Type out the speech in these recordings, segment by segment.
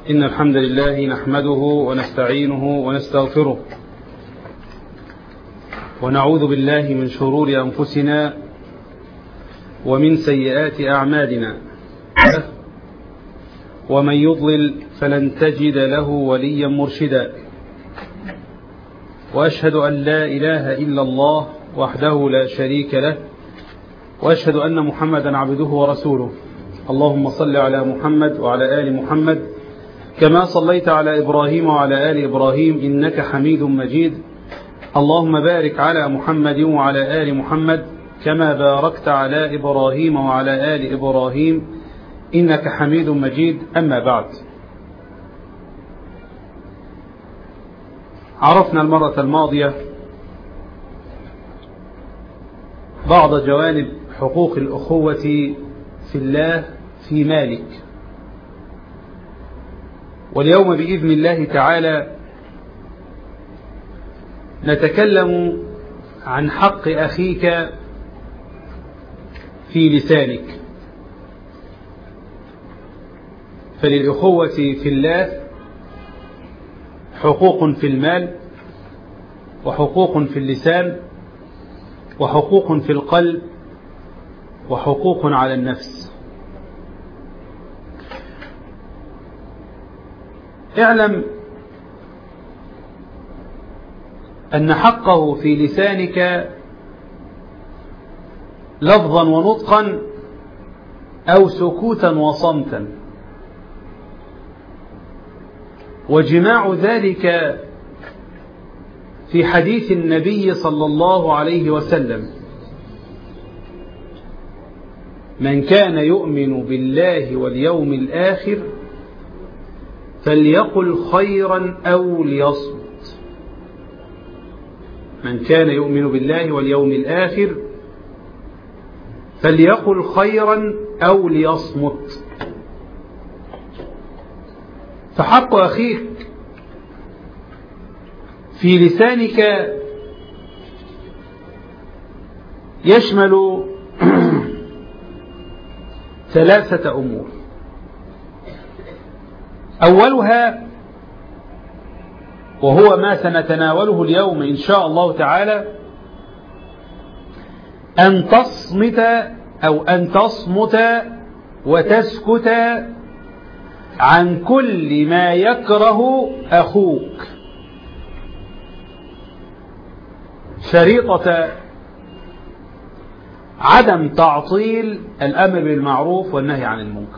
إن الحمد لله نحمده ونستعينه ونستغفره ونعوذ بالله من شرور أنفسنا ومن سيئات أعمالنا ومن يضلل فلن تجد له وليا مرشدا وأشهد أن لا إله إلا الله وحده لا شريك له وأشهد أن محمدا عبده ورسوله اللهم صل على محمد وعلى آل محمد كما صليت على إبراهيم وعلى آل إبراهيم إنك حميد مجيد اللهم بارك على محمد وعلى آل محمد كما باركت على إبراهيم وعلى آل إبراهيم إنك حميد مجيد أما بعد عرفنا المرة الماضية بعض جوانب حقوق الأخوة في الله في مالك واليوم بإذن الله تعالى نتكلم عن حق أخيك في لسانك فللأخوة في الله حقوق في المال وحقوق في اللسان وحقوق في القلب وحقوق على النفس اعلم أن حقه في لسانك لفظا ونطقا أو سكوتا وصمتا وجماع ذلك في حديث النبي صلى الله عليه وسلم من كان يؤمن بالله واليوم الآخر فليقل خيرا أو ليصمت من كان يؤمن بالله واليوم الآخر فليقل خيرا أو ليصمت فحق أخيك في لسانك يشمل ثلاثة أمور أولها وهو ما سنتناوله اليوم إن شاء الله تعالى أن تصمت أو أن تصمت وتسكت عن كل ما يكره أخوك شريطة عدم تعطيل الأمر بالمعروف والنهي عن المنكر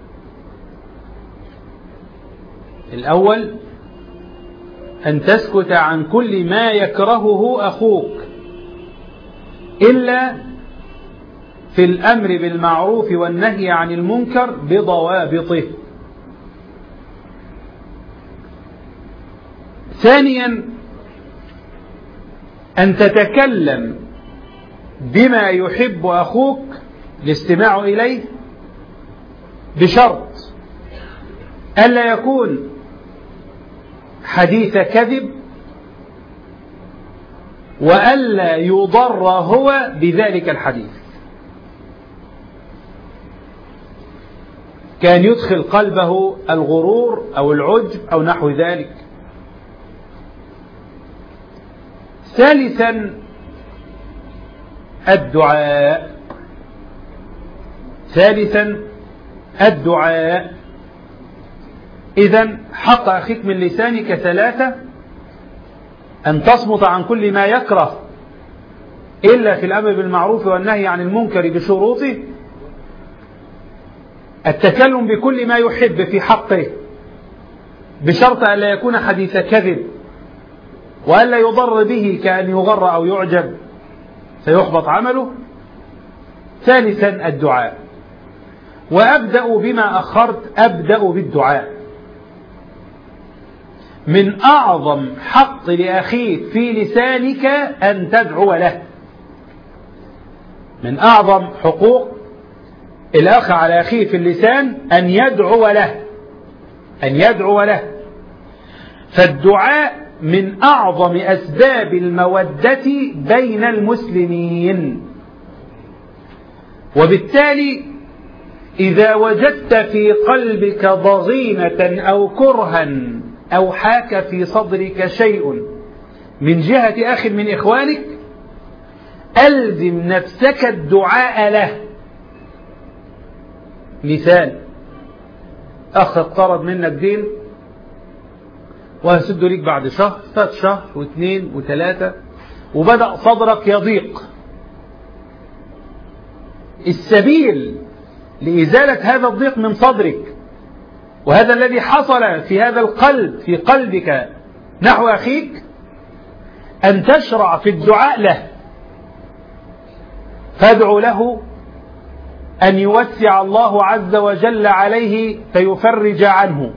الأول أن تسكت عن كل ما يكرهه أخوك إلا في الأمر بالمعروف والنهي عن المنكر بضوابطه ثانيا أن تتكلم بما يحب أخوك الاستماع إليه بشرط ألا يكون حديث كذب وألا يضر هو بذلك الحديث كان يدخل قلبه الغرور أو العجب أو نحو ذلك ثالثا الدعاء ثالثا الدعاء إذا حق أخيك من لسانك ثلاثة أن تصمت عن كل ما يكره إلا في الأمر بالمعروف والنهي عن المنكر بشروطه التكلم بكل ما يحب في حقه بشرط أن لا يكون حديث كذب وألا يضر به كأن يغر أو يعجب فيحبط عمله ثالثا الدعاء وأبدأ بما أخرت أبدأ بالدعاء من أعظم حق لأخيك في لسانك أن تدعو له من أعظم حقوق الأخ على أخيه في اللسان أن يدعو له أن يدعو له فالدعاء من أعظم أسباب المودة بين المسلمين وبالتالي إذا وجدت في قلبك ضغينة أو كرها أو حاك في صدرك شيء من جهة أخ من إخوانك ألزم نفسك الدعاء له مثال أخ اقترض منك دين وهسده ليك بعد شهر فات شهر واثنين وثلاثة وبدأ صدرك يضيق السبيل لإزالة هذا الضيق من صدرك وهذا الذي حصل في هذا القلب في قلبك نحو أخيك أن تشرع في الدعاء له فادعو له أن يوسع الله عز وجل عليه فيفرج عنه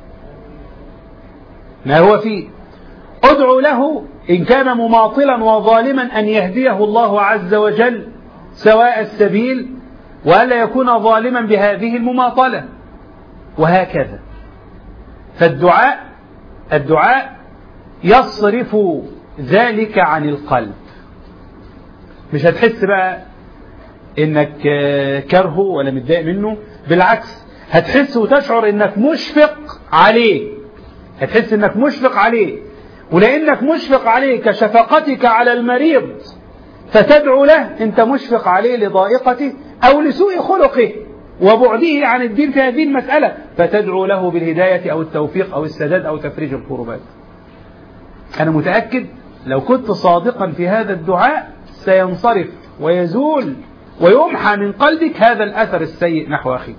ما هو فيه ادعو له إن كان مماطلا وظالما أن يهديه الله عز وجل سواء السبيل وألا يكون ظالما بهذه المماطلة وهكذا فالدعاء الدعاء يصرف ذلك عن القلب مش هتحس بقى انك كرهه ولا متضايق منه بالعكس هتحس وتشعر انك مشفق عليه هتحس انك مشفق عليه ولانك مشفق عليه كشفقتك على المريض فتدعو له انت مشفق عليه لضائقته او لسوء خلقه وبعده عن الدين في هذه المسألة فتدعو له بالهداية أو التوفيق أو السداد أو تفريج الكربات أنا متأكد لو كنت صادقا في هذا الدعاء سينصرف ويزول ويمحى من قلبك هذا الأثر السيء نحو أخيك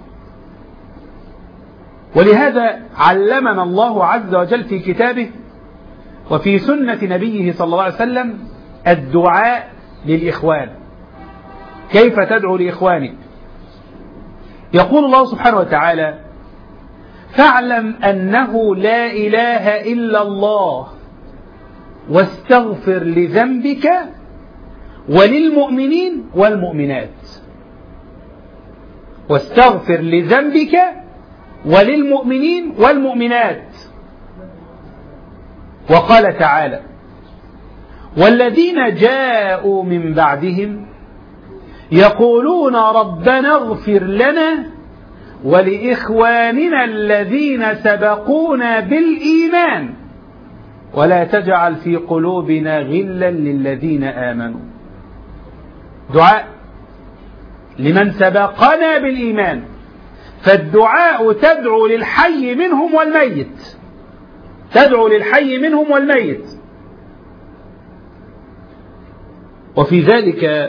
ولهذا علمنا الله عز وجل في كتابه وفي سنة نبيه صلى الله عليه وسلم الدعاء للإخوان كيف تدعو لإخوانك يقول الله سبحانه وتعالى فاعلم أنه لا إله إلا الله واستغفر لذنبك وللمؤمنين والمؤمنات واستغفر لذنبك وللمؤمنين والمؤمنات وقال تعالى والذين جاءوا من بعدهم يقولون ربنا اغفر لنا ولإخواننا الذين سبقونا بالإيمان ولا تجعل في قلوبنا غلا للذين آمنوا دعاء لمن سبقنا بالإيمان فالدعاء تدعو للحي منهم والميت تدعو للحي منهم والميت وفي ذلك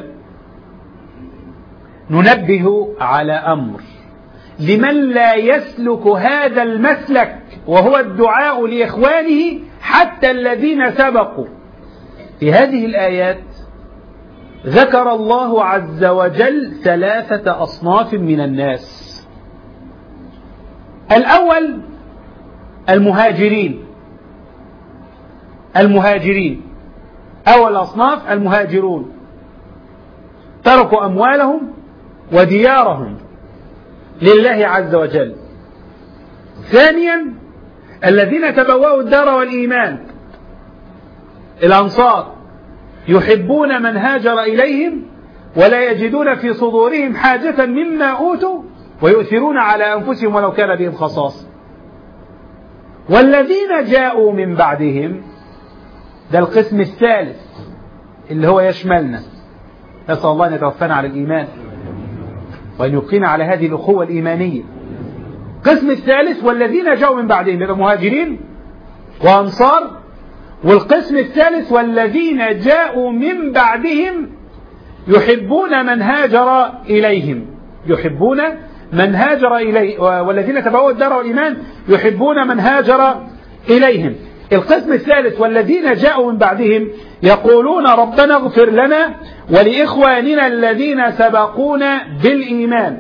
ننبه على أمر لمن لا يسلك هذا المسلك وهو الدعاء لإخوانه حتى الذين سبقوا في هذه الآيات ذكر الله عز وجل ثلاثة أصناف من الناس الأول المهاجرين المهاجرين أول أصناف المهاجرون تركوا أموالهم وديارهم لله عز وجل ثانيا الذين تبوأوا الدار والإيمان الأنصار يحبون من هاجر إليهم ولا يجدون في صدورهم حاجة مما أوتوا ويؤثرون على أنفسهم ولو كان بهم خصاص والذين جاءوا من بعدهم ده القسم الثالث اللي هو يشملنا نسأل الله أن يتوفانا على الإيمان وأن يبقينا على هذه الأخوة الإيمانية القسم الثالث والذين جاءوا من بعدهم يبقى مهاجرين وأنصار والقسم الثالث والذين جاءوا من بعدهم يحبون من هاجر إليهم يحبون من هاجر إليه والذين تبعوا الدار والإيمان يحبون من هاجر إليهم القسم الثالث والذين جاءوا من بعدهم يقولون ربنا اغفر لنا ولإخواننا الذين سبقونا بالإيمان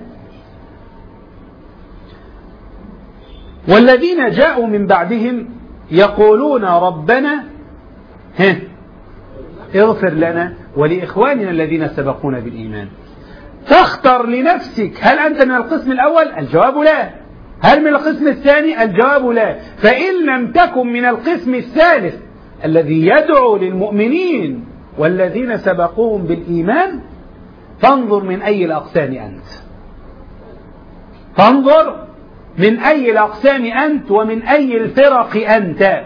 والذين جاءوا من بعدهم يقولون ربنا ها اغفر لنا ولإخواننا الذين سبقونا بالإيمان تختر لنفسك هل أنت من القسم الأول الجواب لا هل من القسم الثاني الجواب لا فإن لم تكن من القسم الثالث الذي يدعو للمؤمنين والذين سبقوهم بالإيمان فانظر من أي الأقسام أنت فانظر من أي الأقسام أنت ومن أي الفرق أنت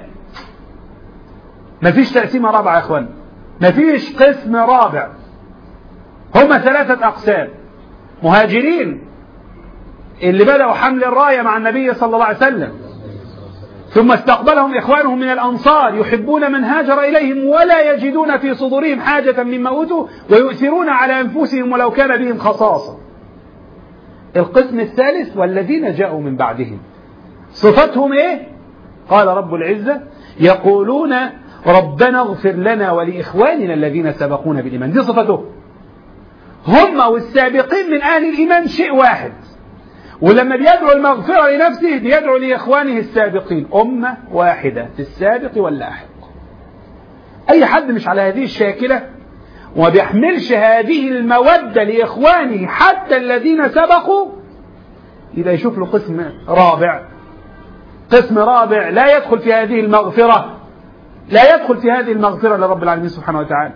مفيش تقسيمة رابعة يا إخوان مفيش قسم رابع هم ثلاثة أقسام مهاجرين اللي بدأوا حمل الراية مع النبي صلى الله عليه وسلم ثم استقبلهم إخوانهم من الأنصار يحبون من هاجر إليهم ولا يجدون في صدورهم حاجة مما أوتوا ويؤثرون على أنفسهم ولو كان بهم خصاصة القسم الثالث والذين جاءوا من بعدهم صفتهم إيه قال رب العزة يقولون ربنا اغفر لنا ولإخواننا الذين سبقونا بالإيمان دي صفته هم والسابقين من أهل الإيمان شيء واحد ولما بيدعو المغفرة لنفسه بيدعو لإخوانه السابقين أمة واحدة في السابق واللاحق أي حد مش على هذه الشاكلة وما بيحملش هذه المودة لإخوانه حتى الذين سبقوا يبقى يشوف له قسم رابع قسم رابع لا يدخل في هذه المغفرة لا يدخل في هذه المغفرة لرب العالمين سبحانه وتعالى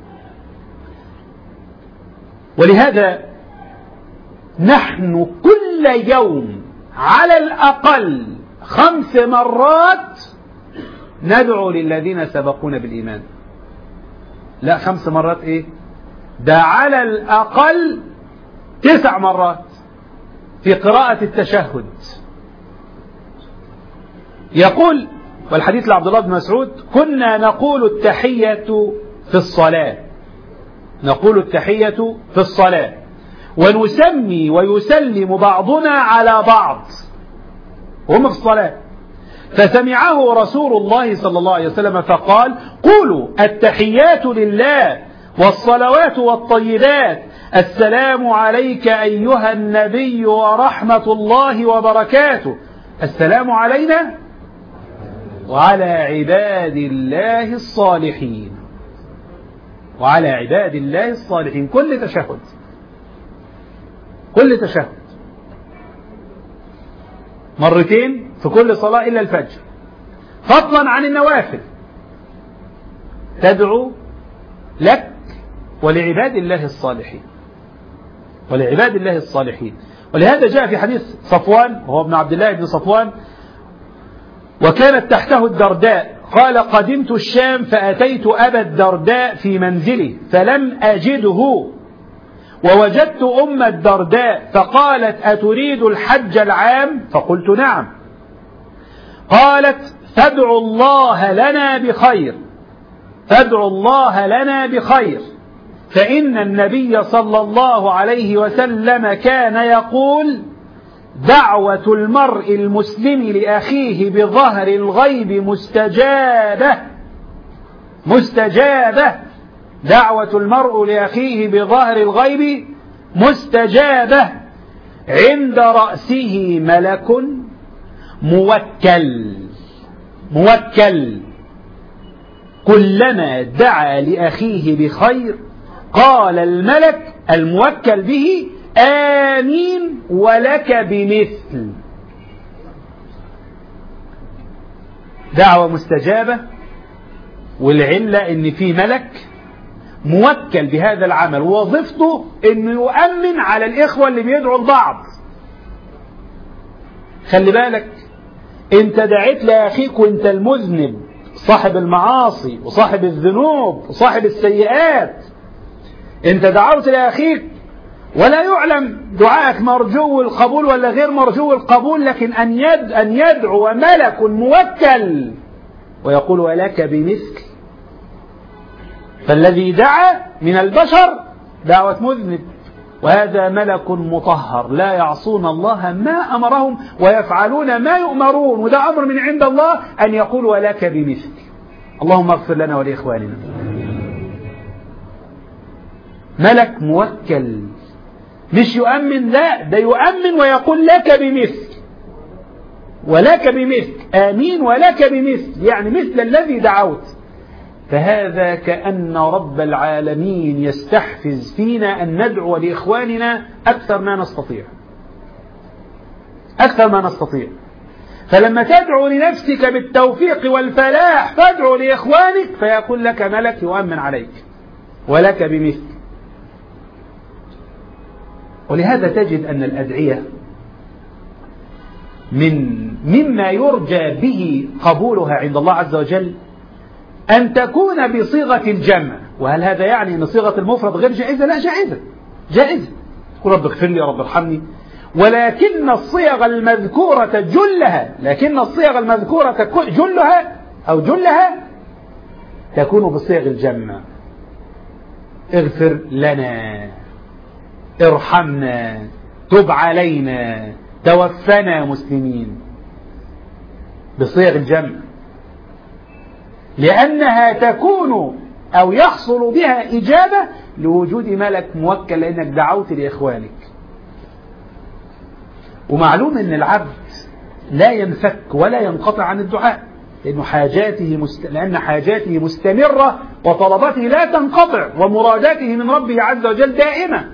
ولهذا نحن كل يوم على الأقل خمس مرات ندعو للذين سبقونا بالإيمان لا خمس مرات إيه ده على الأقل تسع مرات في قراءة التشهد يقول والحديث لعبد الله بن مسعود كنا نقول التحية في الصلاة نقول التحية في الصلاة ونسمي ويسلم بعضنا على بعض وهم في الصلاة فسمعه رسول الله صلى الله عليه وسلم فقال قولوا التحيات لله والصلوات والطيبات السلام عليك أيها النبي ورحمة الله وبركاته السلام علينا وعلى عباد الله الصالحين وعلى عباد الله الصالحين كل تشهد كل تشهد مرتين في كل صلاة إلا الفجر فضلا عن النوافل تدعو لك ولعباد الله الصالحين ولعباد الله الصالحين ولهذا جاء في حديث صفوان وهو ابن عبد الله بن صفوان وكانت تحته الدرداء قال قدمت الشام فأتيت أبا الدرداء في منزله فلم أجده ووجدت أم الدرداء فقالت أتريد الحج العام فقلت نعم قالت فادعوا الله لنا بخير فادعوا الله لنا بخير فإن النبي صلى الله عليه وسلم كان يقول دعوة المرء المسلم لأخيه بظهر الغيب مستجابة مستجابة دعوة المرء لأخيه بظهر الغيب مستجابة عند رأسه ملك موكل موكل كلما دعا لأخيه بخير قال الملك الموكل به آمين ولك بمثل دعوة مستجابة والعلة ان في ملك موكل بهذا العمل ووظيفته انه يؤمن على الاخوة اللي بيدعوا البعض خلي بالك انت دعيت لاخيك وانت المذنب صاحب المعاصي وصاحب الذنوب وصاحب السيئات انت دعوت لاخيك ولا يعلم دعائك مرجو القبول ولا غير مرجو القبول لكن أن يد أن يدعو ملك موكل ويقول ولك بمثل فالذي دعا من البشر دعوة مذنب وهذا ملك مطهر لا يعصون الله ما أمرهم ويفعلون ما يؤمرون وده أمر من عند الله أن يقول ولك بمثل اللهم اغفر لنا ولإخواننا ملك موكل مش يؤمن لا ده يؤمن ويقول لك بمثل ولك بمثل آمين ولك بمثل يعني مثل الذي دعوت فهذا كأن رب العالمين يستحفز فينا أن ندعو لإخواننا أكثر ما نستطيع أكثر ما نستطيع فلما تدعو لنفسك بالتوفيق والفلاح فادعو لإخوانك فيقول لك ملك يؤمن عليك ولك بمثل ولهذا تجد أن الأدعية من مما يرجى به قبولها عند الله عز وجل أن تكون بصيغة الجمع وهل هذا يعني أن صيغة المفرد غير جائزة لا جائزة جائزة قل رب اغفر لي رب ارحمني ولكن الصيغ المذكورة جلها لكن الصيغ المذكورة جلها أو جلها تكون بصيغ الجمع اغفر لنا ارحمنا تب علينا توفنا مسلمين بصيغ الجمع لأنها تكون أو يحصل بها إجابة لوجود ملك موكل لأنك دعوت لإخوانك ومعلوم أن العبد لا ينفك ولا ينقطع عن الدعاء لأن حاجاته مست... لأن حاجاته مستمرة وطلباته لا تنقطع ومراداته من ربه عز وجل دائمة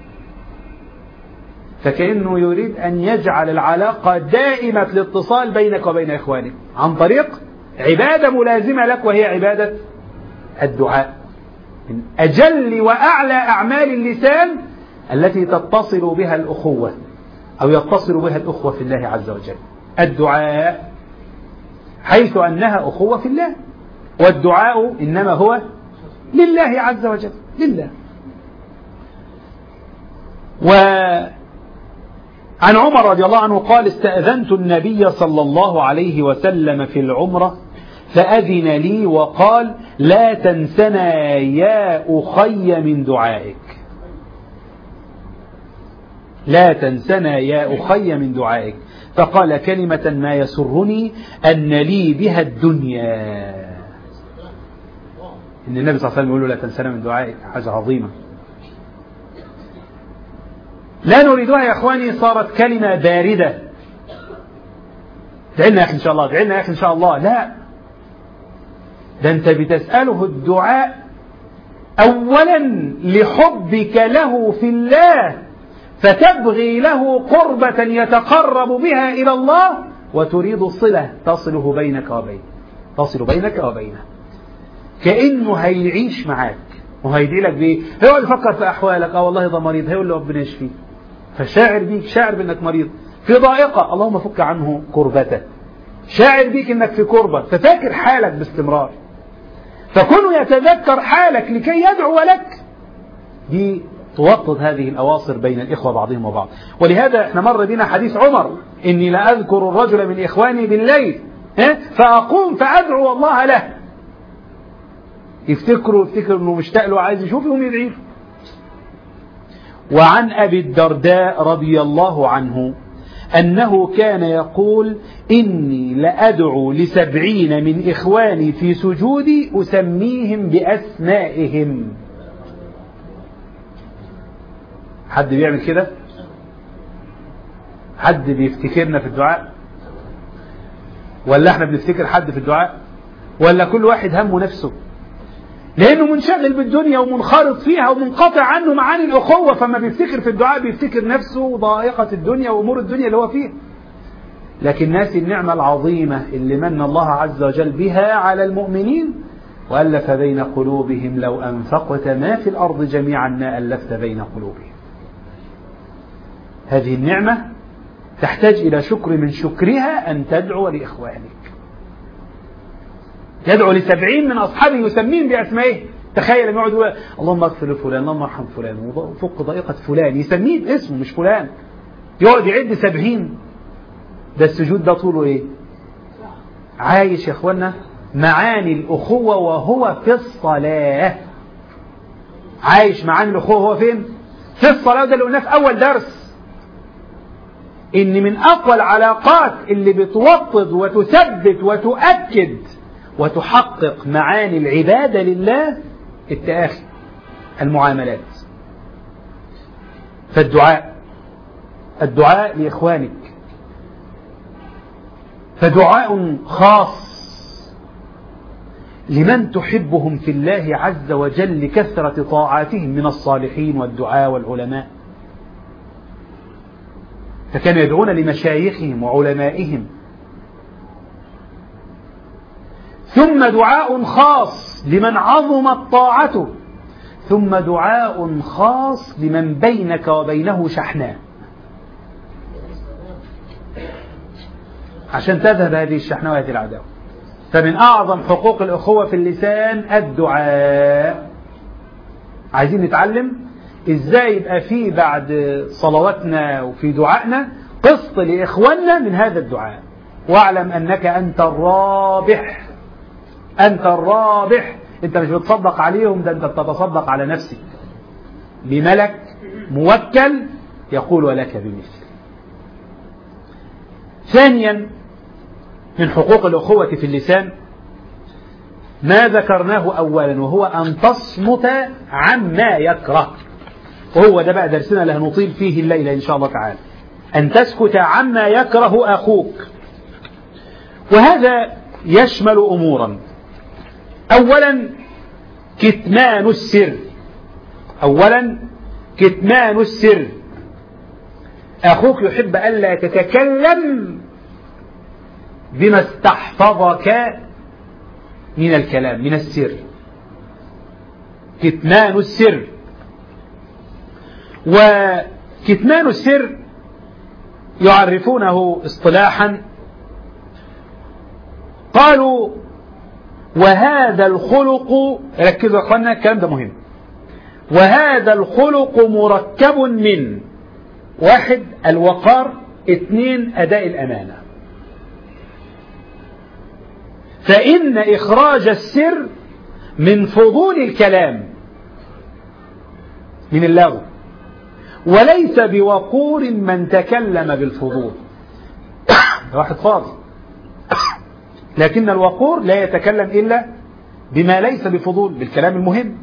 فكأنه يريد أن يجعل العلاقة دائمة الاتصال بينك وبين إخوانك عن طريق عبادة ملازمة لك وهي عبادة الدعاء من أجل وأعلى أعمال اللسان التي تتصل بها الأخوة أو يتصل بها الأخوة في الله عز وجل الدعاء حيث أنها أخوة في الله والدعاء إنما هو لله عز وجل لله وعن عمر رضي الله عنه قال استأذنت النبي صلى الله عليه وسلم في العمرة فأذن لي وقال لا تنسنا يا أخي من دعائك لا تنسنا يا أخي من دعائك فقال كلمة ما يسرني أن لي بها الدنيا إن النبي صلى الله عليه وسلم يقول له لا تنسنا من دعائك حاجة عظيمة لا نريدها يا إخواني صارت كلمة باردة ادعي لنا يا أخي إن شاء الله ادعي لنا يا أخي إن شاء الله لا ده أنت بتسأله الدعاء أولا لحبك له في الله فتبغي له قربة يتقرب بها إلى الله وتريد صلة تصله بينك وبينه تصل بينك وبينه كأنه هيعيش معاك وهيدعي لك بإيه؟ هو اللي فكر في أحوالك اه والله ده مريض هيقول له ربنا يشفيه فشاعر بيك شاعر بأنك مريض في ضائقة اللهم فك عنه كربته شاعر بيك أنك في كربة ففاكر حالك باستمرار فكونه يتذكر حالك لكي يدعو لك دي توطد هذه الأواصر بين الإخوة بعضهم وبعض ولهذا احنا مر بنا حديث عمر إني لأذكر الرجل من إخواني بالليل فأقوم فأدعو الله له يفتكروا يفتكر انه مشتاق له عايز يشوفهم يدعي له وعن أبي الدرداء رضي الله عنه أنه كان يقول إني لأدعو لسبعين من إخواني في سجودي أسميهم بأسمائهم حد بيعمل كده حد بيفتكرنا في الدعاء ولا احنا بنفتكر حد في الدعاء ولا كل واحد همه نفسه لانه منشغل بالدنيا ومنخرط فيها ومنقطع عنه معاني الاخوه فما بيفتكر في الدعاء بيفتكر نفسه وضائقه الدنيا وامور الدنيا اللي هو فيها لكن ناس النعمه العظيمه اللي من الله عز وجل بها على المؤمنين والف بين قلوبهم لو انفقت ما في الارض جميعا ما الفت بين قلوبهم هذه النعمة تحتاج إلى شكر من شكرها أن تدعو لإخوانك يدعو لسبعين من أصحابه يسميهم بأسمائه تخيل لما يقعد اللهم اغفر لفلان اللهم ارحم فلان وفق ضائقة فلان يسميه باسمه مش فلان يقعد يعد سبعين ده السجود ده طوله ايه عايش يا اخوانا معاني الأخوة وهو في الصلاة عايش معاني الأخوة وهو فين في الصلاة ده اللي قلناه في أول درس ان من اقوى العلاقات اللي بتوطد وتثبت وتؤكد وتحقق معاني العبادة لله التآخي المعاملات فالدعاء الدعاء لإخوانك فدعاء خاص لمن تحبهم في الله عز وجل لكثرة طاعاتهم من الصالحين والدعاء والعلماء فكانوا يدعون لمشايخهم وعلمائهم ثم دعاء خاص لمن عظمت طاعته ثم دعاء خاص لمن بينك وبينه شحناء عشان تذهب هذه الشحنة وهذه العداوة فمن أعظم حقوق الأخوة في اللسان الدعاء عايزين نتعلم إزاي يبقى في بعد صلواتنا وفي دعائنا قسط لإخواننا من هذا الدعاء واعلم أنك أنت الرابح أنت الرابح أنت مش بتصدق عليهم ده أنت بتتصدق على نفسك بملك موكل يقول ولك بمثل ثانيا من حقوق الأخوة في اللسان ما ذكرناه أولا وهو أن تصمت عما يكره وهو ده بقى درسنا اللي هنطيل فيه الليلة إن شاء الله تعالى أن تسكت عما يكره أخوك وهذا يشمل أمورا أولا كتمان السر أولا كتمان السر أخوك يحب ألا تتكلم بما استحفظك من الكلام من السر كتمان السر وكتمان السر يعرفونه اصطلاحا قالوا وهذا الخلق ركزوا يا اخوانا الكلام ده مهم وهذا الخلق مركب من واحد الوقار اثنين أداء الأمانة فإن إخراج السر من فضول الكلام من اللغو وليس بوقور من تكلم بالفضول واحد فاضي لكن الوقور لا يتكلم إلا بما ليس بفضول بالكلام المهم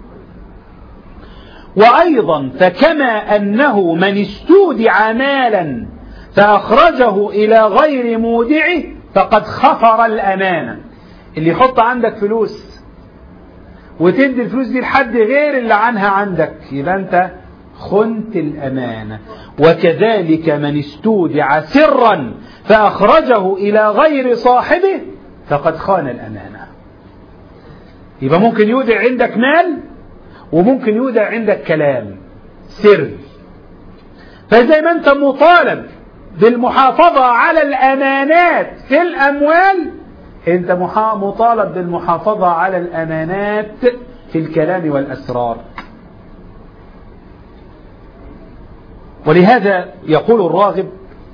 وأيضا فكما أنه من استودع مالا فأخرجه إلى غير مودعه فقد خفر الأمانة اللي يحط عندك فلوس وتدي الفلوس دي لحد غير اللي عنها عندك يبقى أنت خنت الأمانة وكذلك من استودع سرا فأخرجه إلى غير صاحبه فقد خان الأمانة يبقى ممكن يودع عندك مال وممكن يودع عندك كلام سر فزي ما أنت مطالب بالمحافظة على الأمانات في الأموال أنت مطالب بالمحافظة على الأمانات في الكلام والأسرار ولهذا يقول الراغب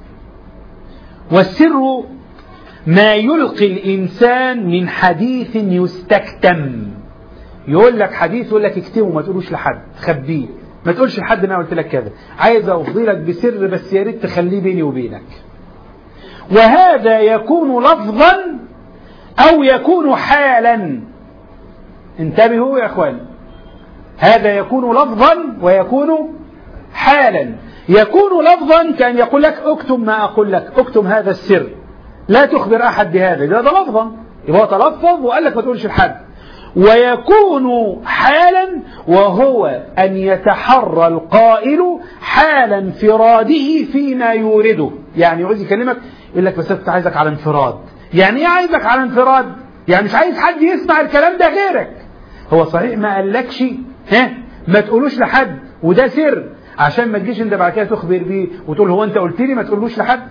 والسر ما يلقي الإنسان من حديث يستكتم يقول لك حديث يقول لك اكتبه ما تقولوش لحد خبيه ما تقولش لحد انا قلت لك كذا عايز افضي لك بسر بس يا ريت تخليه بيني وبينك وهذا يكون لفظا او يكون حالا انتبهوا يا اخوان هذا يكون لفظا ويكون حالا يكون لفظا كان يقول لك اكتم ما اقول لك اكتم هذا السر لا تخبر احد بهذا ده, ده لفظا يبقى تلفظ وقال لك ما تقولش لحد ويكون حالا وهو أن يتحرى القائل حال انفراده فيما يورده يعني يعوز يكلمك يقول لك بس أنت عايزك على انفراد يعني ايه عايزك على انفراد يعني مش عايز حد يسمع الكلام ده غيرك هو صحيح ما قالكش ها ما تقولوش لحد وده سر عشان ما تجيش انت بعد كده تخبر بيه وتقول هو انت قلت لي ما تقولوش لحد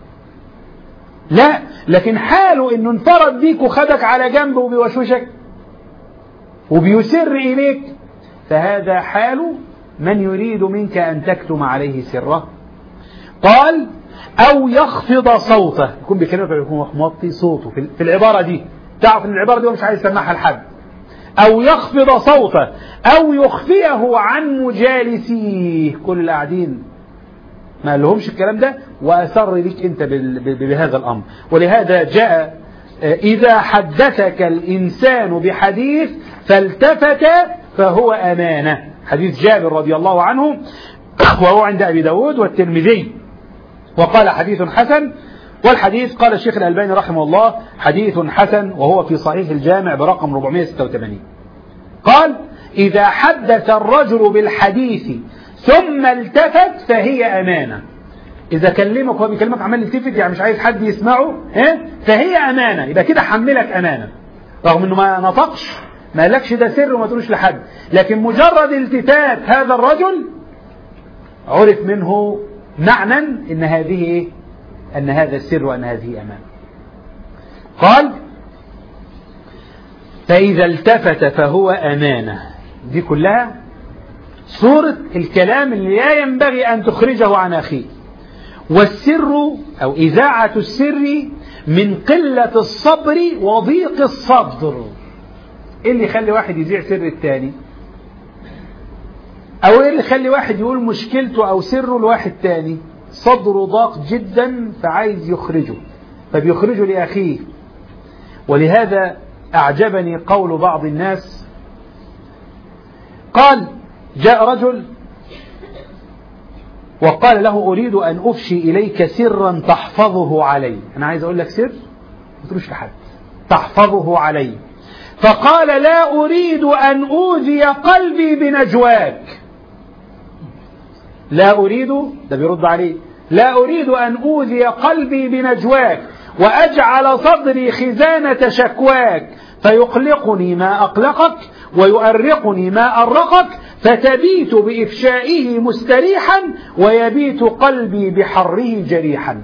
لا لكن حاله انه انفرد بيك وخدك على جنب وبيوشوشك وبيسر إليك فهذا حال من يريد منك أن تكتم عليه سره قال أو يخفض صوته يكون بيكلمك يكون موطي صوته في العبارة دي تعرف ان العبارة دي هو مش عايز يسمعها لحد أو يخفض صوته أو يخفيه عن مجالسيه كل اللي قاعدين ما لهمش الكلام ده وأسر ليك أنت بهذا الأمر ولهذا جاء إذا حدثك الإنسان بحديث فالتفت فهو أمانة حديث جابر رضي الله عنه وهو عند أبي داود والترمذي وقال حديث حسن والحديث قال الشيخ الألباني رحمه الله حديث حسن وهو في صحيح الجامع برقم 486 قال إذا حدث الرجل بالحديث ثم التفت فهي أمانة إذا كلمك وهو بيكلمك عمال يلتفت يعني مش عايز حد يسمعه ها فهي أمانة يبقى كده حملك أمانة رغم إنه ما نطقش ما قالكش ده سر وما تقولوش لحد لكن مجرد التفات هذا الرجل عرف منه معنى إن هذه إيه؟ أن هذا السر وأن هذه أمانة قال فإذا التفت فهو أمانة دي كلها صورة الكلام اللي لا ينبغي أن تخرجه عن أخيه والسر أو إذاعة السر من قلة الصبر وضيق الصدر إيه اللي يخلي واحد يذيع سر التاني أو إيه اللي يخلي واحد يقول مشكلته أو سره لواحد تاني صدره ضاق جدا فعايز يخرجه فبيخرجه لأخيه ولهذا أعجبني قول بعض الناس قال جاء رجل وقال له أريد أن أفشي إليك سرا تحفظه علي أنا عايز أقول لك سر ما تقولش لحد تحفظه علي فقال لا أريد أن أوذي قلبي بنجواك لا أريد ده بيرد عليه لا أريد أن أوذي قلبي بنجواك وأجعل صدري خزانة شكواك فيقلقني ما أقلقك ويؤرقني ما أرقك فتبيت بإفشائه مستريحا ويبيت قلبي بحره جريحا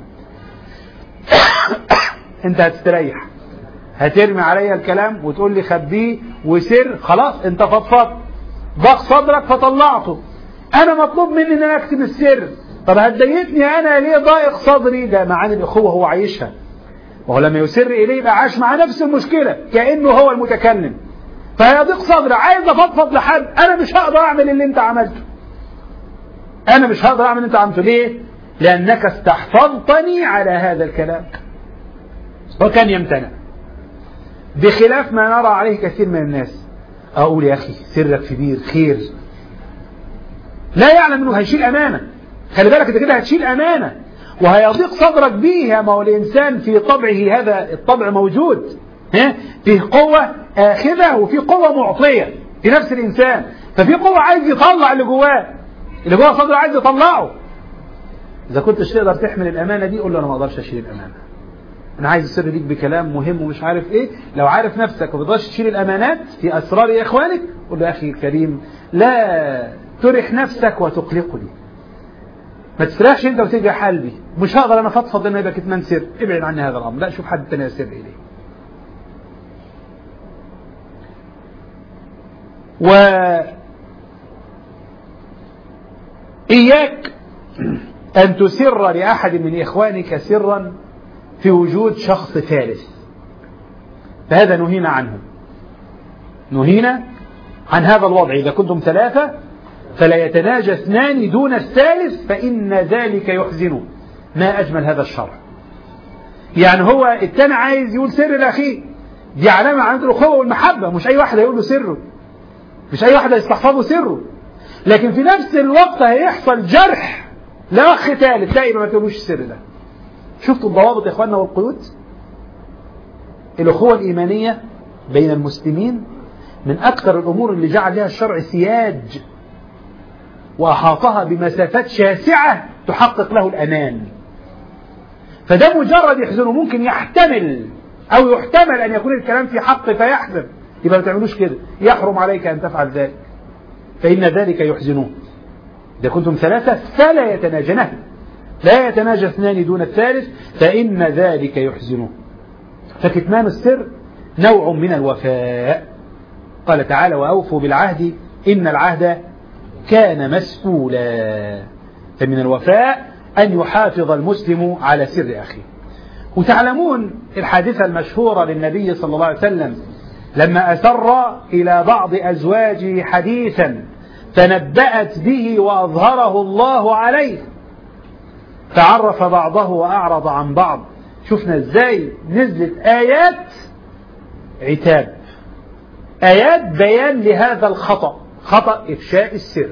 انت هتستريح هترمي عليا الكلام وتقول لي خبيه وسر خلاص انت فضفضت ضاق صدرك فطلعته انا مطلوب مني ان انا اكتب السر طب هتضايقني انا ليه ضايق صدري ده معاني الاخوه هو عايشها وهو لما يسر اليه يبقى عاش مع نفس المشكله كانه هو المتكلم فيضيق صدري عايز افضفض لحد انا مش هقدر اعمل اللي انت عملته انا مش هقدر اعمل اللي انت عملته ليه لانك استحفظتني على هذا الكلام وكان يمتنع بخلاف ما نرى عليه كثير من الناس اقول يا اخي سرك كبير خير لا يعلم انه هيشيل امانه خلي بالك انت كده هتشيل امانه وهيضيق صدرك بيها ما هو الانسان في طبعه هذا الطبع موجود ها فيه قوه اخذه وفي قوه معطيه في نفس الانسان ففي قوه عايز يطلع اللي جواه اللي جوه صدره عايز يطلعه اذا كنتش تقدر تحمل الامانه دي قول له انا ما اقدرش اشيل الامانه انا عايز اسر ليك بكلام مهم ومش عارف ايه لو عارف نفسك وما تقدرش تشيل الامانات في اسرار اخوانك قول له يا اخي الكريم لا ترح نفسك وتقلقني ما تسرحش انت وتجري حالبي مش هقدر انا افضفض لما يبقى كتمان سر ابعد عني هذا الامر لا شوف حد تاني يسر اليه و إياك أن تسر لأحد من إخوانك سرا في وجود شخص ثالث فهذا نهينا عنه نهينا عن هذا الوضع إذا كنتم ثلاثة فلا يتناجى اثنان دون الثالث فإن ذلك يحزنه ما أجمل هذا الشرع يعني هو التاني عايز يقول سر الأخير دي علامة علامة الأخوة والمحبة مش أي واحد هيقول له سره مش أي واحد هيستحفظه سره لكن في نفس الوقت هيحصل جرح لأخ ثالث لا يبقى ما تقولوش السر ده شفتوا الضوابط يا إخواننا والقيود الأخوة الإيمانية بين المسلمين من أكثر الأمور اللي جعل لها الشرع سياج وأحاطها بمسافات شاسعة تحقق له الأمان فده مجرد يحزنه ممكن يحتمل أو يحتمل أن يكون الكلام في حق فيحزن يبقى ما تعملوش كده يحرم عليك أن تفعل ذلك فإن ذلك يحزنه إذا كنتم ثلاثة فلا يتناجى لا يتناجى اثنان دون الثالث فإن ذلك يحزنه فكتمان السر نوع من الوفاء قال تعالى وأوفوا بالعهد إن العهد كان مسؤولا فمن الوفاء أن يحافظ المسلم على سر أخيه وتعلمون الحادثة المشهورة للنبي صلى الله عليه وسلم لما أسر إلى بعض أزواجه حديثا تنبأت به وأظهره الله عليه فعرف بعضه وأعرض عن بعض شفنا ازاي نزلت آيات عتاب آيات بيان لهذا الخطأ خطأ إفشاء السر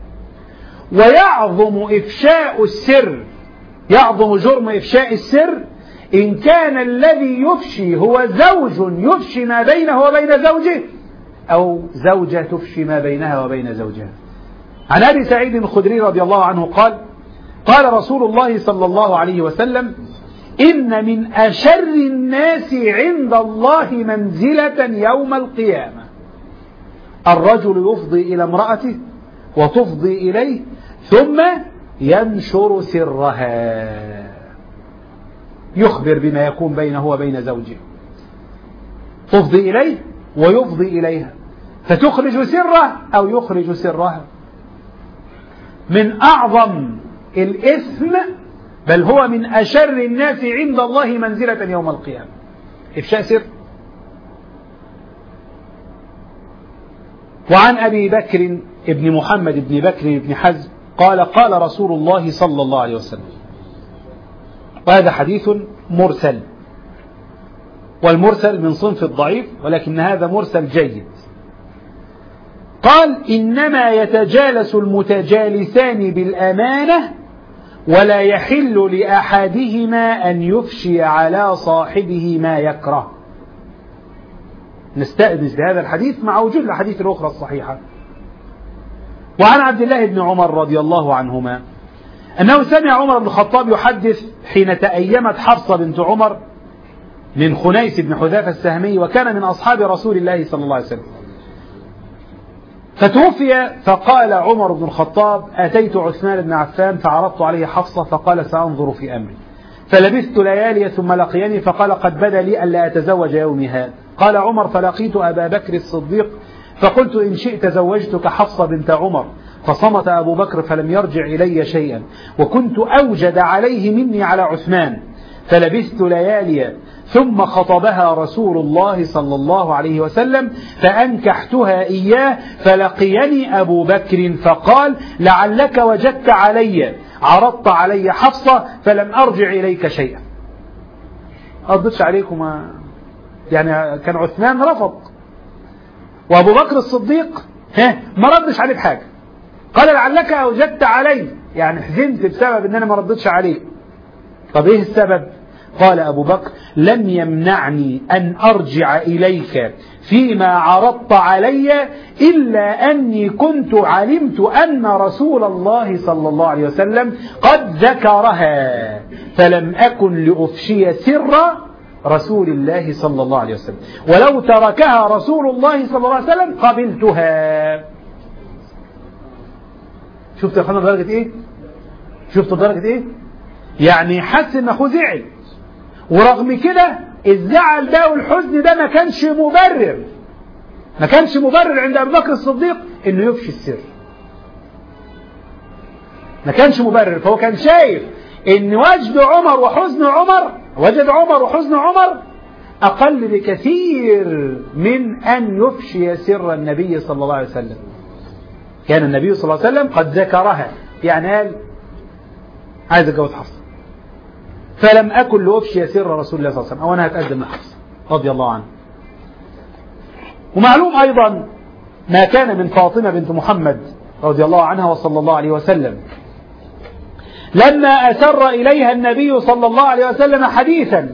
ويعظم إفشاء السر يعظم جرم إفشاء السر إن كان الذي يفشي هو زوج يفشي ما بينه وبين زوجه أو زوجة تفشي ما بينها وبين زوجها عن أبي سعيد الخدري رضي الله عنه قال قال رسول الله صلى الله عليه وسلم إن من أشر الناس عند الله منزلة يوم القيامة الرجل يفضي إلى امرأته وتفضي إليه ثم ينشر سرها يخبر بما يكون بينه وبين زوجه تفضي إليه ويفضي إليها فتخرج سره أو يخرج سرها من أعظم الإثم بل هو من أشر الناس عند الله منزلة يوم القيامة إفشاء سر وعن أبي بكر ابن محمد بن بكر بن حزم قال قال رسول الله صلى الله عليه وسلم وهذا حديث مرسل والمرسل من صنف الضعيف ولكن هذا مرسل جيد قال إنما يتجالس المتجالسان بالأمانة ولا يحل لأحدهما أن يفشي على صاحبه ما يكره نستأنس بهذا الحديث مع وجود الحديث الأخرى الصحيحة وعن عبد الله بن عمر رضي الله عنهما أنه سمع عمر بن الخطاب يحدث حين تأيمت حفصة بنت عمر من خنيس بن حذافة السهمي وكان من أصحاب رسول الله صلى الله عليه وسلم فتوفي فقال عمر بن الخطاب أتيت عثمان بن عفان فعرضت عليه حفصة فقال سأنظر في أمري فلبثت ليالي ثم لقيني فقال قد بدا لي ألا أتزوج يومي هذا قال عمر فلقيت أبا بكر الصديق فقلت إن شئت زوجتك حفصة بنت عمر فصمت أبو بكر فلم يرجع إلي شيئا وكنت أوجد عليه مني على عثمان فلبثت ليالي ثم خطبها رسول الله صلى الله عليه وسلم فأنكحتها إياه فلقيني أبو بكر فقال لعلك وجدت علي عرضت علي حفصة فلم أرجع إليك شيئا أردتش عليكم يعني كان عثمان رفض وأبو بكر الصديق ها ما ردش عليه بحاجة قال لعلك أوجدت علي يعني حزنت بسبب ان انا ما ردتش عليك طب ايه السبب قال أبو بكر لم يمنعني أن أرجع إليك فيما عرضت علي إلا أني كنت علمت أن رسول الله صلى الله عليه وسلم قد ذكرها فلم أكن لأفشي سر رسول الله صلى الله عليه وسلم ولو تركها رسول الله صلى الله عليه وسلم قبلتها شفت يا اخوانا درجة ايه شفت درجة ايه يعني حس ان اخوه زعل ورغم كده الزعل ده والحزن ده ما كانش مبرر ما كانش مبرر عند ابو بكر الصديق انه يفشي السر ما كانش مبرر فهو كان شايف ان وجد عمر وحزن عمر وجد عمر وحزن عمر اقل بكثير من ان يفشي سر النبي صلى الله عليه وسلم كان النبي صلى الله عليه وسلم قد ذكرها يعني قال عايز اتجوز حفصه فلم أكن لأفشي سر رسول الله صلى الله عليه وسلم أو أنا هتقدم لحفصة رضي الله عنه ومعلوم أيضا ما كان من فاطمة بنت محمد رضي الله عنها وصلى الله عليه وسلم لما أسر إليها النبي صلى الله عليه وسلم حديثا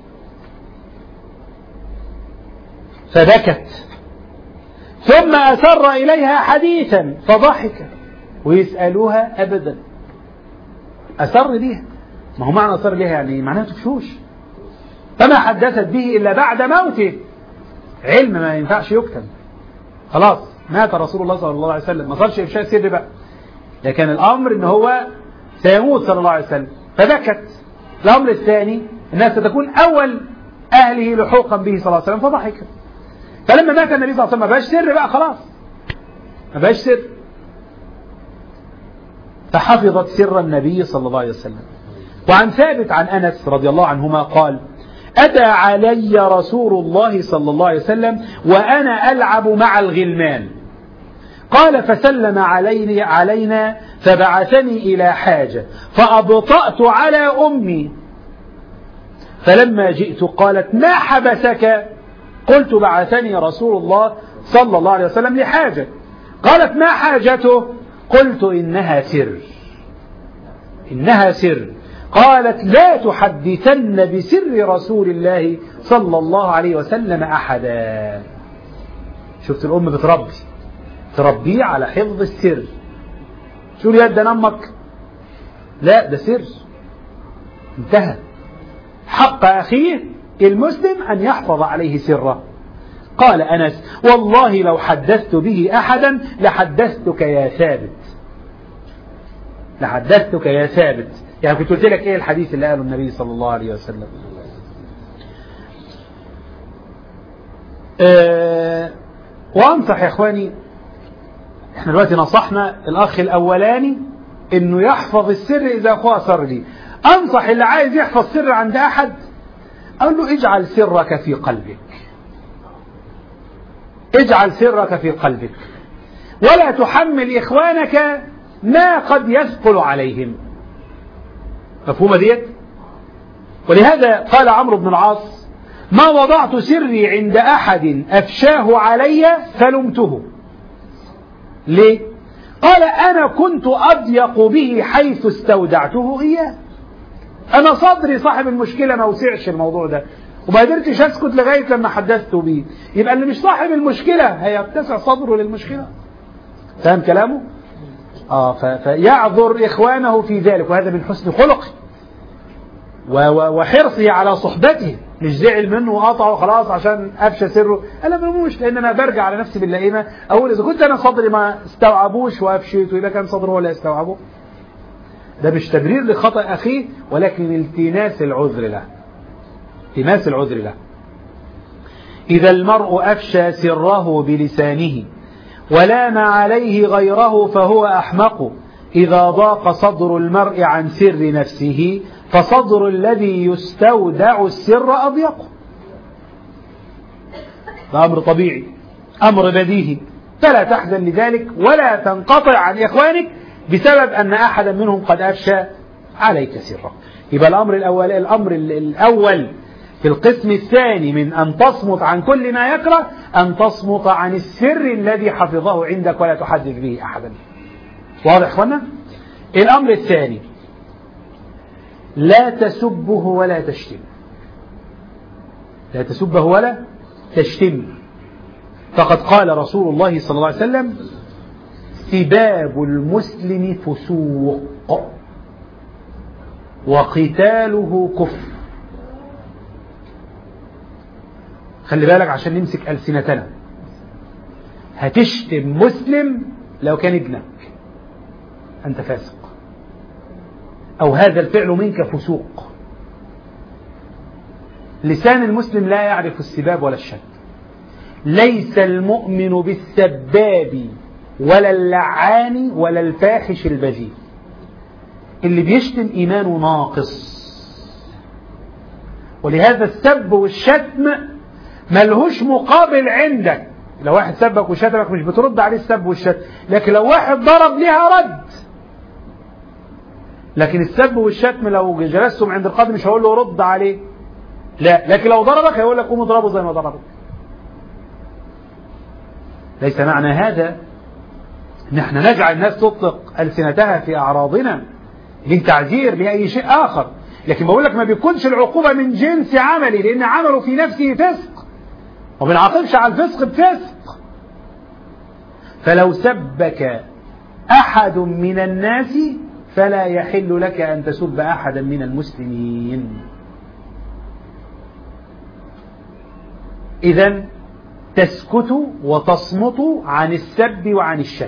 فبكت ثم أسر إليها حديثا فضحك ويسألوها أبدا أسر ليها ما هو معنى أسر ليها يعني معناها تفشوش فما حدثت به إلا بعد موته علم ما ينفعش يكتم خلاص مات رسول الله صلى الله عليه وسلم ما صارش إفشاء سر بقى لكن الأمر إن هو سيموت صلى الله عليه وسلم فبكت الأمر الثاني أنها ستكون أول أهله لحوقا به صلى الله عليه وسلم فضحك فلما مات النبي صلى الله عليه وسلم ما بقاش سر بقى خلاص ما بقاش سر فحفظت سر النبي صلى الله عليه وسلم وعن ثابت عن أنس رضي الله عنهما قال أتى علي رسول الله صلى الله عليه وسلم وأنا ألعب مع الغلمان قال فسلم علينا, علينا فبعثني إلى حاجة فأبطأت على أمي فلما جئت قالت ما حبسك قلت بعثني رسول الله صلى الله عليه وسلم لحاجة قالت ما حاجته قلت إنها سر إنها سر قالت لا تحدثن بسر رسول الله صلى الله عليه وسلم أحدا شفت الأم بتربي تربيه على حفظ السر شو يد أمك لا ده سر انتهى حق أخيه المسلم أن يحفظ عليه سره قال أنس والله لو حدثت به أحدا لحدثتك يا ثابت لحدثتك يا ثابت يعني كنت قلت لك ايه الحديث اللي قاله النبي صلى الله عليه وسلم أه وأنصح يا إخواني احنا دلوقتي نصحنا الأخ الأولاني إنه يحفظ السر إذا أخوه أسر لي أنصح اللي عايز يحفظ سر عند أحد أقول له اجعل سرك في قلبك اجعل سرك في قلبك ولا تحمل إخوانك ما قد يثقل عليهم مفهومة ديت ولهذا قال عمرو بن العاص ما وضعت سري عند أحد أفشاه علي فلمته ليه قال أنا كنت أضيق به حيث استودعته إياه أنا صدري صاحب المشكلة ما وسعش الموضوع ده وما قدرتش أسكت لغاية لما حدثت به يبقى اللي مش صاحب المشكلة هيتسع صدره للمشكلة فاهم كلامه آه فيعذر إخوانه في ذلك وهذا من حسن خلقه وحرصه على صحبته مش زعل منه وقطعه خلاص عشان افشى سره انا مش لان انا برجع على نفسي باللئيمه اقول اذا كنت انا صدري ما استوعبوش وافشيته يبقى كان صدره هو اللي يستوعبه ده مش تبرير لخطا اخيه ولكن التماس العذر له التماس العذر له اذا المرء افشى سره بلسانه ولام عليه غيره فهو احمق اذا ضاق صدر المرء عن سر نفسه فصدر الذي يستودع السر أضيق ده أمر طبيعي أمر بديهي فلا تحزن لذلك ولا تنقطع عن إخوانك بسبب أن أحدا منهم قد أفشى عليك سره يبقى الأمر الأول الأمر الأول في القسم الثاني من أن تصمت عن كل ما يكره أن تصمت عن السر الذي حفظه عندك ولا تحدث به أحدا واضح إخوانا الأمر الثاني لا تسبه ولا تشتمه لا تسبه ولا تشتمه فقد قال رسول الله صلى الله عليه وسلم سباب المسلم فسوق وقتاله كفر خلي بالك عشان نمسك ألسنتنا هتشتم مسلم لو كان ابنك أنت فاسق أو هذا الفعل منك فسوق لسان المسلم لا يعرف السباب ولا الشك ليس المؤمن بالسباب ولا اللعان ولا الفاحش البذيء اللي بيشتم إيمانه ناقص ولهذا السب والشتم ملهوش مقابل عندك لو واحد سبك وشتمك مش بترد عليه السب والشتم لكن لو واحد ضرب ليها رد لكن السب والشتم لو جلستم عند القاضي مش هقول له رد عليه لا لكن لو ضربك هيقول لك قوم اضربه زي ما ضربك ليس معنى هذا ان احنا نجعل الناس تطلق ألسنتها في أعراضنا من تعذير لأي شيء آخر لكن بقول لك ما بيكونش العقوبة من جنس عملي لأن عمله في نفسه فسق وما بنعاقبش على الفسق بفسق فلو سبك أحد من الناس فلا يحل لك أن تسب أحدا من المسلمين إذا تسكت وتصمت عن السب وعن الشك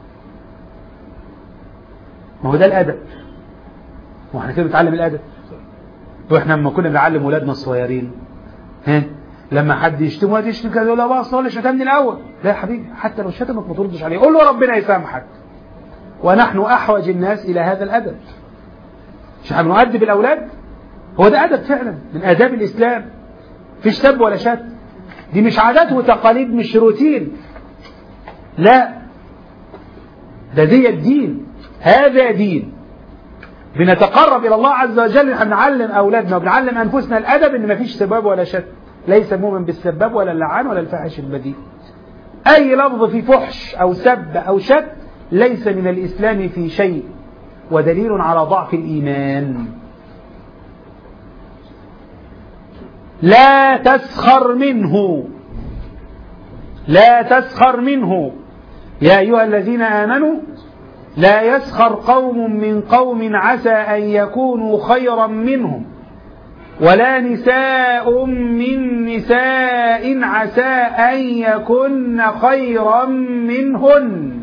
ما هو ده الأدب ما احنا كده بنتعلم الأدب واحنا لما كنا بنعلم ولادنا الصغيرين ها لما حد يشتم واحد يشتم كده يقول له بقى اللي شتمني الاول لا يا حبيبي حتى لو شتمك ما تردش عليه قول له ربنا يسامحك ونحن احوج الناس الى هذا الادب مش احنا بنؤدب الاولاد هو ده ادب فعلا من اداب الاسلام فيش سب ولا شتم دي مش عادات وتقاليد مش روتين لا ده دي الدين هذا دين بنتقرب الى الله عز وجل احنا بنعلم اولادنا وبنعلم انفسنا الادب ان مفيش سباب ولا شتم ليس مؤمن بالسباب ولا اللعان ولا الفاحش البذيء اي لفظ في فحش او سب او شتم ليس من الاسلام في شيء ودليل على ضعف الايمان لا تسخر منه لا تسخر منه يا ايها الذين امنوا لا يسخر قوم من قوم عسى ان يكونوا خيرا منهم ولا نساء من نساء عسى ان يكن خيرا منهن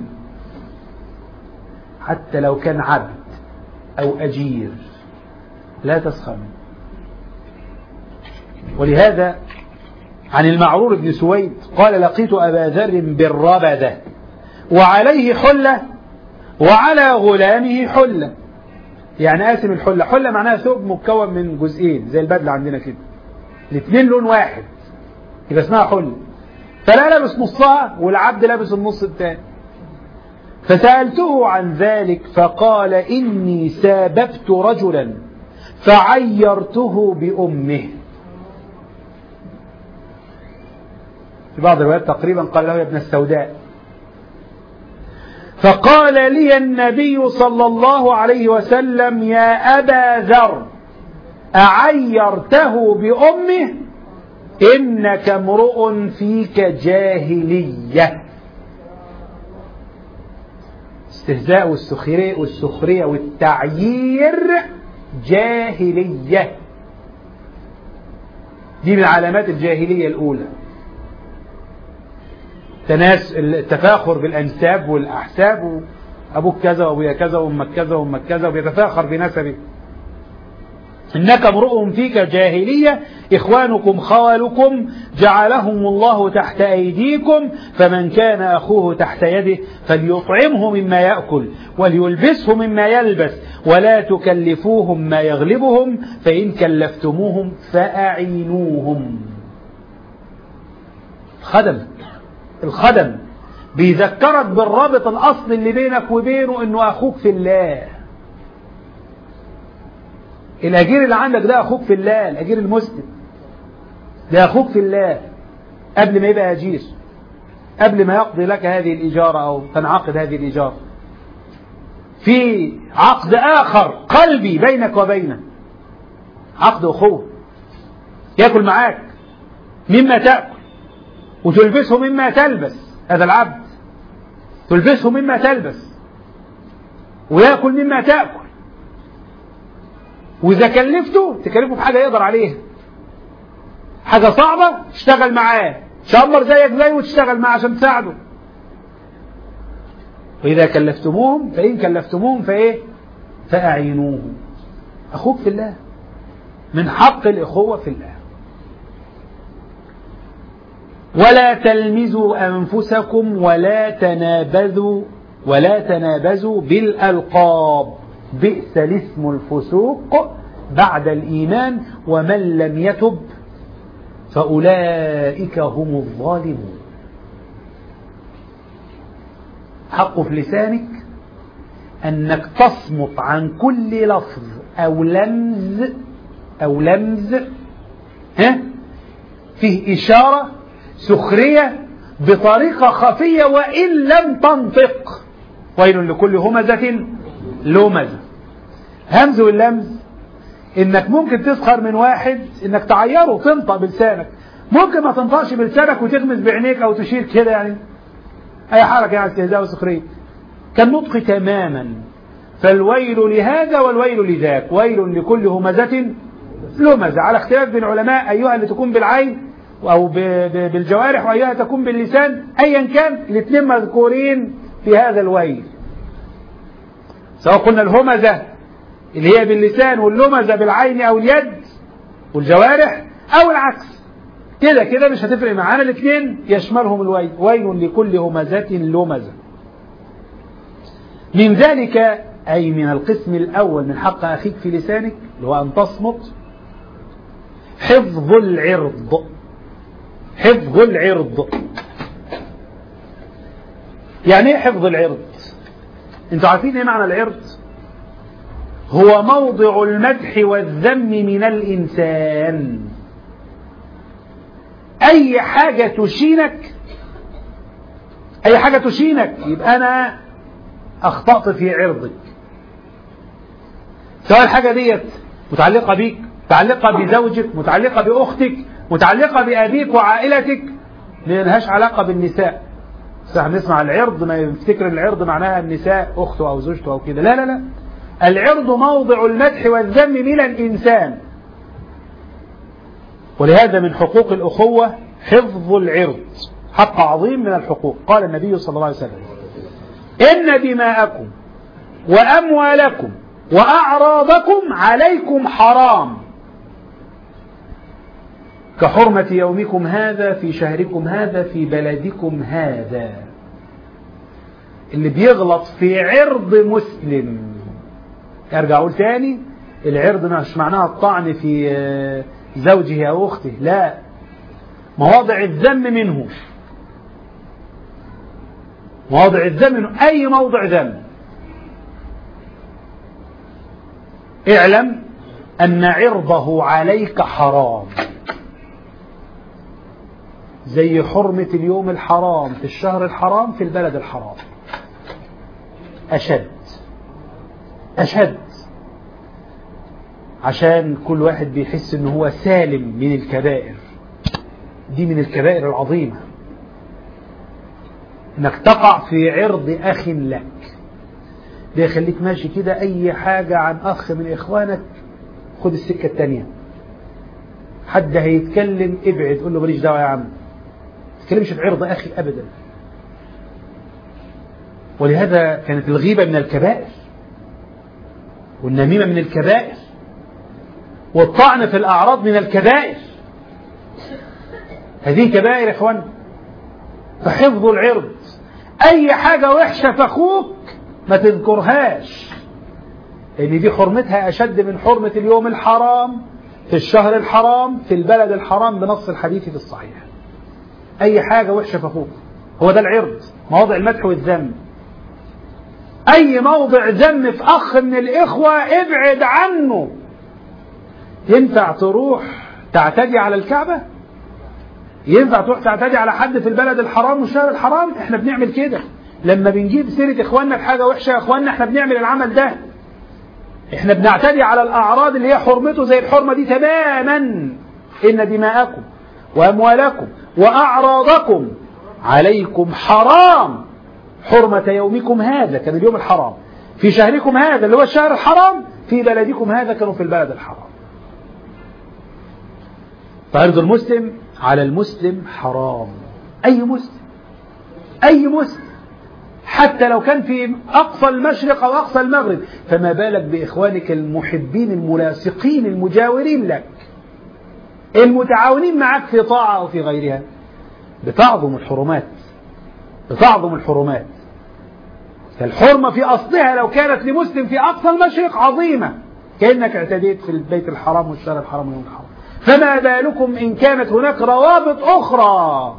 حتى لو كان عبد او اجير لا تسخر منه ولهذا عن المعرور بن سويد قال لقيت أبا ذر بالربدة وعليه حلة وعلى غلامه حلة يعني قاسم الحلة حلة معناها ثوب مكون من جزئين زي البدلة عندنا كده الاثنين لون واحد يبقى اسمها حلة فلا لابس نصها والعبد لابس النص الثاني فسألته عن ذلك فقال إني ساببت رجلا فعيرته بأمه في بعض الروايات تقريبا قال له يا ابن السوداء فقال لي النبي صلى الله عليه وسلم يا أبا ذر أعيرته بأمه إنك امرؤ فيك جاهلية استهزاء والسخرية, والسخرية والتعيير جاهلية دي من علامات الجاهلية الأولى تناس التفاخر بالأنساب والأحساب أبوك كذا وأبويا كذا وأمك كذا وأمك كذا وبيتفاخر بنسبه إنك امرؤ فيك جاهلية إخوانكم خوالكم جعلهم الله تحت أيديكم فمن كان أخوه تحت يده فليطعمه مما يأكل وليلبسه مما يلبس ولا تكلفوهم ما يغلبهم فإن كلفتموهم فأعينوهم خدم الخدم بيذكرك بالرابط الأصل اللي بينك وبينه إنه أخوك في الله الأجير اللي عندك ده أخوك في الله الأجير المسلم ده أخوك في الله قبل ما يبقى أجير قبل ما يقضي لك هذه الإجارة أو تنعقد هذه الإجارة في عقد آخر قلبي بينك وبينه عقد أخوه يأكل معاك مما تأكل وتلبسه مما تلبس هذا العبد تلبسه مما تلبس ويأكل مما تأكل وإذا كلفته تكلفه بحاجة يقدر عليها حاجة صعبة تشتغل معاه شمر زيك زيه وتشتغل معاه عشان تساعده وإذا كلفتموهم فإن كلفتموهم فإيه فأعينوهم أخوك في الله من حق الإخوة في الله ولا تلمزوا أنفسكم ولا تنابذوا ولا تنابزوا بالألقاب بئس الاسم الفسوق بعد الإيمان ومن لم يتب فأولئك هم الظالمون حق في لسانك أنك تصمت عن كل لفظ أو لمز أو لمز ها فيه إشارة سخرية بطريقة خفية وإن لم تنطق ويل لكل همزة لمزة همز واللمز انك ممكن تسخر من واحد انك تعيره تنطق بلسانك ممكن ما تنطقش بلسانك وتغمز بعينيك او تشير كده يعني اي حركه يعني استهزاء وسخريه كالنطق تماما فالويل لهذا والويل لذاك ويل لكل همزة لمزة على اختلاف بين العلماء أيها اللي تكون بالعين أو بالجوارح وأيها تكون باللسان أيا كان الاثنين مذكورين في هذا الويل سواء قلنا الهمزة اللي هي باللسان واللمزة بالعين أو اليد والجوارح أو العكس كده كده مش هتفرق معانا الاثنين يشملهم الويل ويل لكل همزة لمزة من ذلك أي من القسم الأول من حق أخيك في لسانك اللي هو أن تصمت حفظ العرض حفظ العرض يعني ايه حفظ العرض انتوا عارفين ايه معنى العرض هو موضع المدح والذم من الإنسان أي حاجة تشينك أي حاجة تشينك يبقى أنا أخطأت في عرضك سواء الحاجة ديت متعلقة بيك متعلقة بزوجك متعلقة بأختك متعلقة بأبيك وعائلتك لأنهاش علاقة بالنساء صح نسمع العرض ما يفتكر العرض معناها النساء أخته أو زوجته أو كده لا لا لا العرض موضع المدح والذم من الإنسان ولهذا من حقوق الأخوة حفظ العرض حق عظيم من الحقوق قال النبي صلى الله عليه وسلم إن دماءكم وأموالكم وأعراضكم عليكم حرام كحرمة يومكم هذا في شهركم هذا في بلدكم هذا اللي بيغلط في عرض مسلم ارجع اقول تاني العرض مش معناها الطعن في زوجه او اخته لا مواضع الذم منه مواضع الذم منه اي موضع ذم اعلم ان عرضه عليك حرام زي حرمة اليوم الحرام في الشهر الحرام في البلد الحرام أشد أشد عشان كل واحد بيحس ان هو سالم من الكبائر دي من الكبائر العظيمة انك تقع في عرض اخ لك ده يخليك ماشي كده اي حاجة عن اخ من اخوانك خد السكة التانية حد هيتكلم ابعد قول له ماليش دعوة يا عم تتكلمش في عرض اخي ابدا ولهذا كانت الغيبة من الكبائر والنميمة من الكبائر والطعن في الأعراض من الكبائر هذه كبائر يا إخوان فحفظ العرض أي حاجة وحشة في أخوك ما تذكرهاش لأن دي حرمتها أشد من حرمة اليوم الحرام في الشهر الحرام في البلد الحرام بنص الحديث في الصحيح أي حاجة وحشة في أخوك هو ده العرض مواضع المدح والذم أي موضع ذم في أخ من الإخوة ابعد عنه ينفع تروح تعتدي على الكعبة ينفع تروح تعتدي على حد في البلد الحرام والشهر الحرام احنا بنعمل كده لما بنجيب سيرة اخواننا بحاجة وحشة يا اخواننا احنا بنعمل العمل ده احنا بنعتدي على الاعراض اللي هي حرمته زي الحرمة دي تماما ان دماءكم واموالكم واعراضكم عليكم حرام حرمة يومكم هذا كان اليوم الحرام في شهركم هذا اللي هو الشهر الحرام في بلدكم هذا كانوا في البلد الحرام فعرض المسلم على المسلم حرام أي مسلم أي مسلم حتى لو كان في أقصى المشرق أو أقصى المغرب فما بالك بإخوانك المحبين الملاصقين المجاورين لك المتعاونين معك في طاعة أو في غيرها بتعظم الحرمات بتعظم الحرمات فالحرمة في أصلها لو كانت لمسلم في أقصى المشرق عظيمة كأنك اعتديت في البيت الحرام والشهر الحرام واليوم الحرام فما بالكم إن كانت هناك روابط أخرى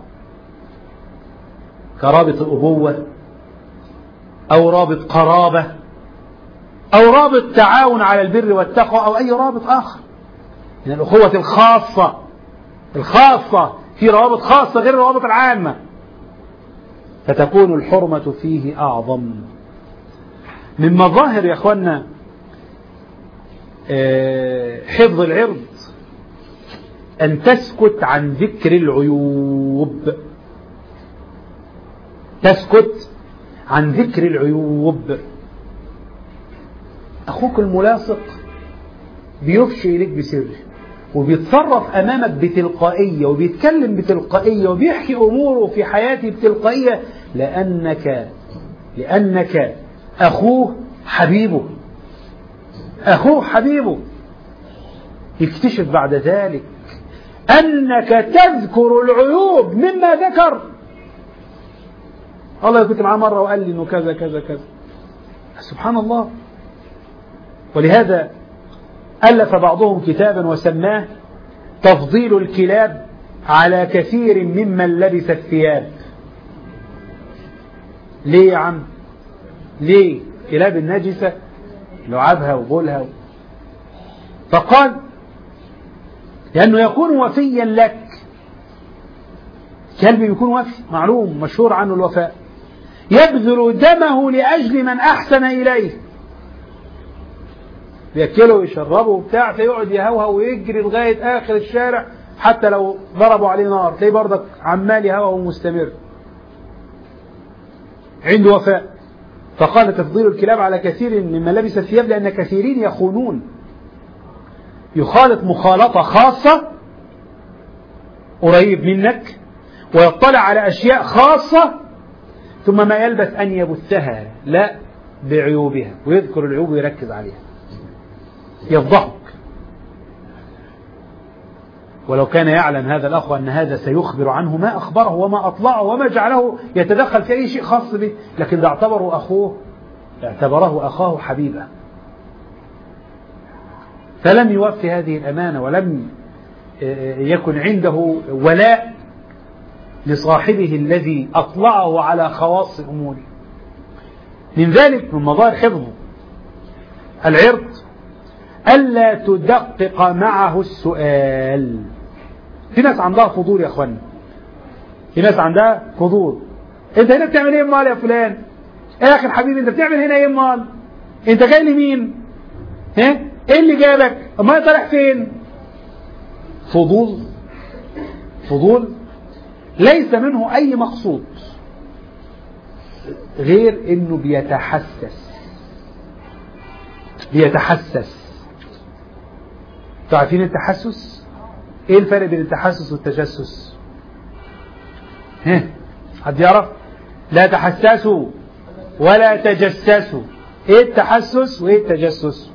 كرابط الأبوة أو رابط قرابة أو رابط تعاون على البر والتقوى أو أي رابط آخر من الأخوة الخاصة الخاصة في روابط خاصة غير الروابط العامة فتكون الحرمة فيه أعظم من مظاهر يا أخوانا حفظ العرض أن تسكت عن ذكر العيوب تسكت عن ذكر العيوب أخوك الملاصق بيفشي إليك بسره وبيتصرف أمامك بتلقائية وبيتكلم بتلقائية وبيحكي أموره في حياته بتلقائية لأنك لأنك أخوه حبيبه أخوه حبيبه يكتشف بعد ذلك أنك تذكر العيوب مما ذكر الله كنت معاه مرة وقال لي إنه كذا كذا كذا سبحان الله ولهذا ألف بعضهم كتابا وسماه تفضيل الكلاب على كثير ممن لبس الثياب ليه يا عم ليه كلاب النجسة لعابها وبولها فقال لأنه يكون وفيا لك كلب يكون وفي معلوم مشهور عنه الوفاء يبذل دمه لأجل من أحسن إليه بياكله ويشربه وبتاع فيقعد يهوهو ويجري لغاية آخر الشارع حتى لو ضربوا عليه نار تلاقيه برضك عمال يهوهو ومستمر عنده وفاء فقال تفضيل الكلاب على كثير ممن لبس الثياب لأن كثيرين يخونون يخالط مخالطة خاصة قريب منك ويطلع على أشياء خاصة ثم ما يلبث أن يبثها لا بعيوبها ويذكر العيوب ويركز عليها يفضحك ولو كان يعلم هذا الأخ أن هذا سيخبر عنه ما أخبره وما أطلعه وما جعله يتدخل في أي شيء خاص به لكن ده اعتبره أخوه اعتبره أخاه حبيبه فلم يوفي هذه الأمانة ولم يكن عنده ولاء لصاحبه الذي أطلعه على خواص أموره من ذلك من مظاهر حفظه العرض ألا تدقق معه السؤال في ناس عندها فضول يا أخوانا في ناس عندها فضول انت هنا بتعمل ايه امال يا فلان ايه يا اخي الحبيب انت بتعمل هنا ايه امال انت جاي لمين ها ايه اللي جابك امال انت رايح فين فضول فضول ليس منه اي مقصود غير انه بيتحسس بيتحسس تعرفين التحسس ايه الفرق بين التحسس والتجسس ها حد يعرف لا تحسسوا ولا تجسسوا ايه التحسس وايه التجسس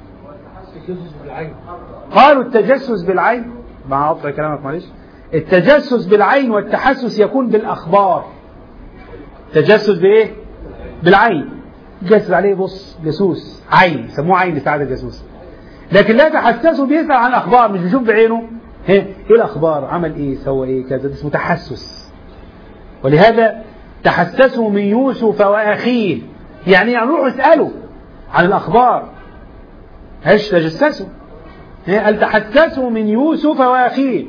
قالوا التجسس بالعين مع قطع كلامك معلش التجسس بالعين والتحسس يكون بالاخبار تجسس بايه بالعين جسس عليه بص جاسوس عين سموه عين لسعادة الجاسوس لكن لا تحسسوا بيسأل عن الاخبار مش بيشوف بعينه ها ايه الاخبار عمل ايه سوى ايه كذا اسمه تحسس ولهذا تحسسوا من يوسف واخيه يعني يعني روحوا اسالوا عن الاخبار هش تجسسوا قال تحسسوا من يوسف واخيه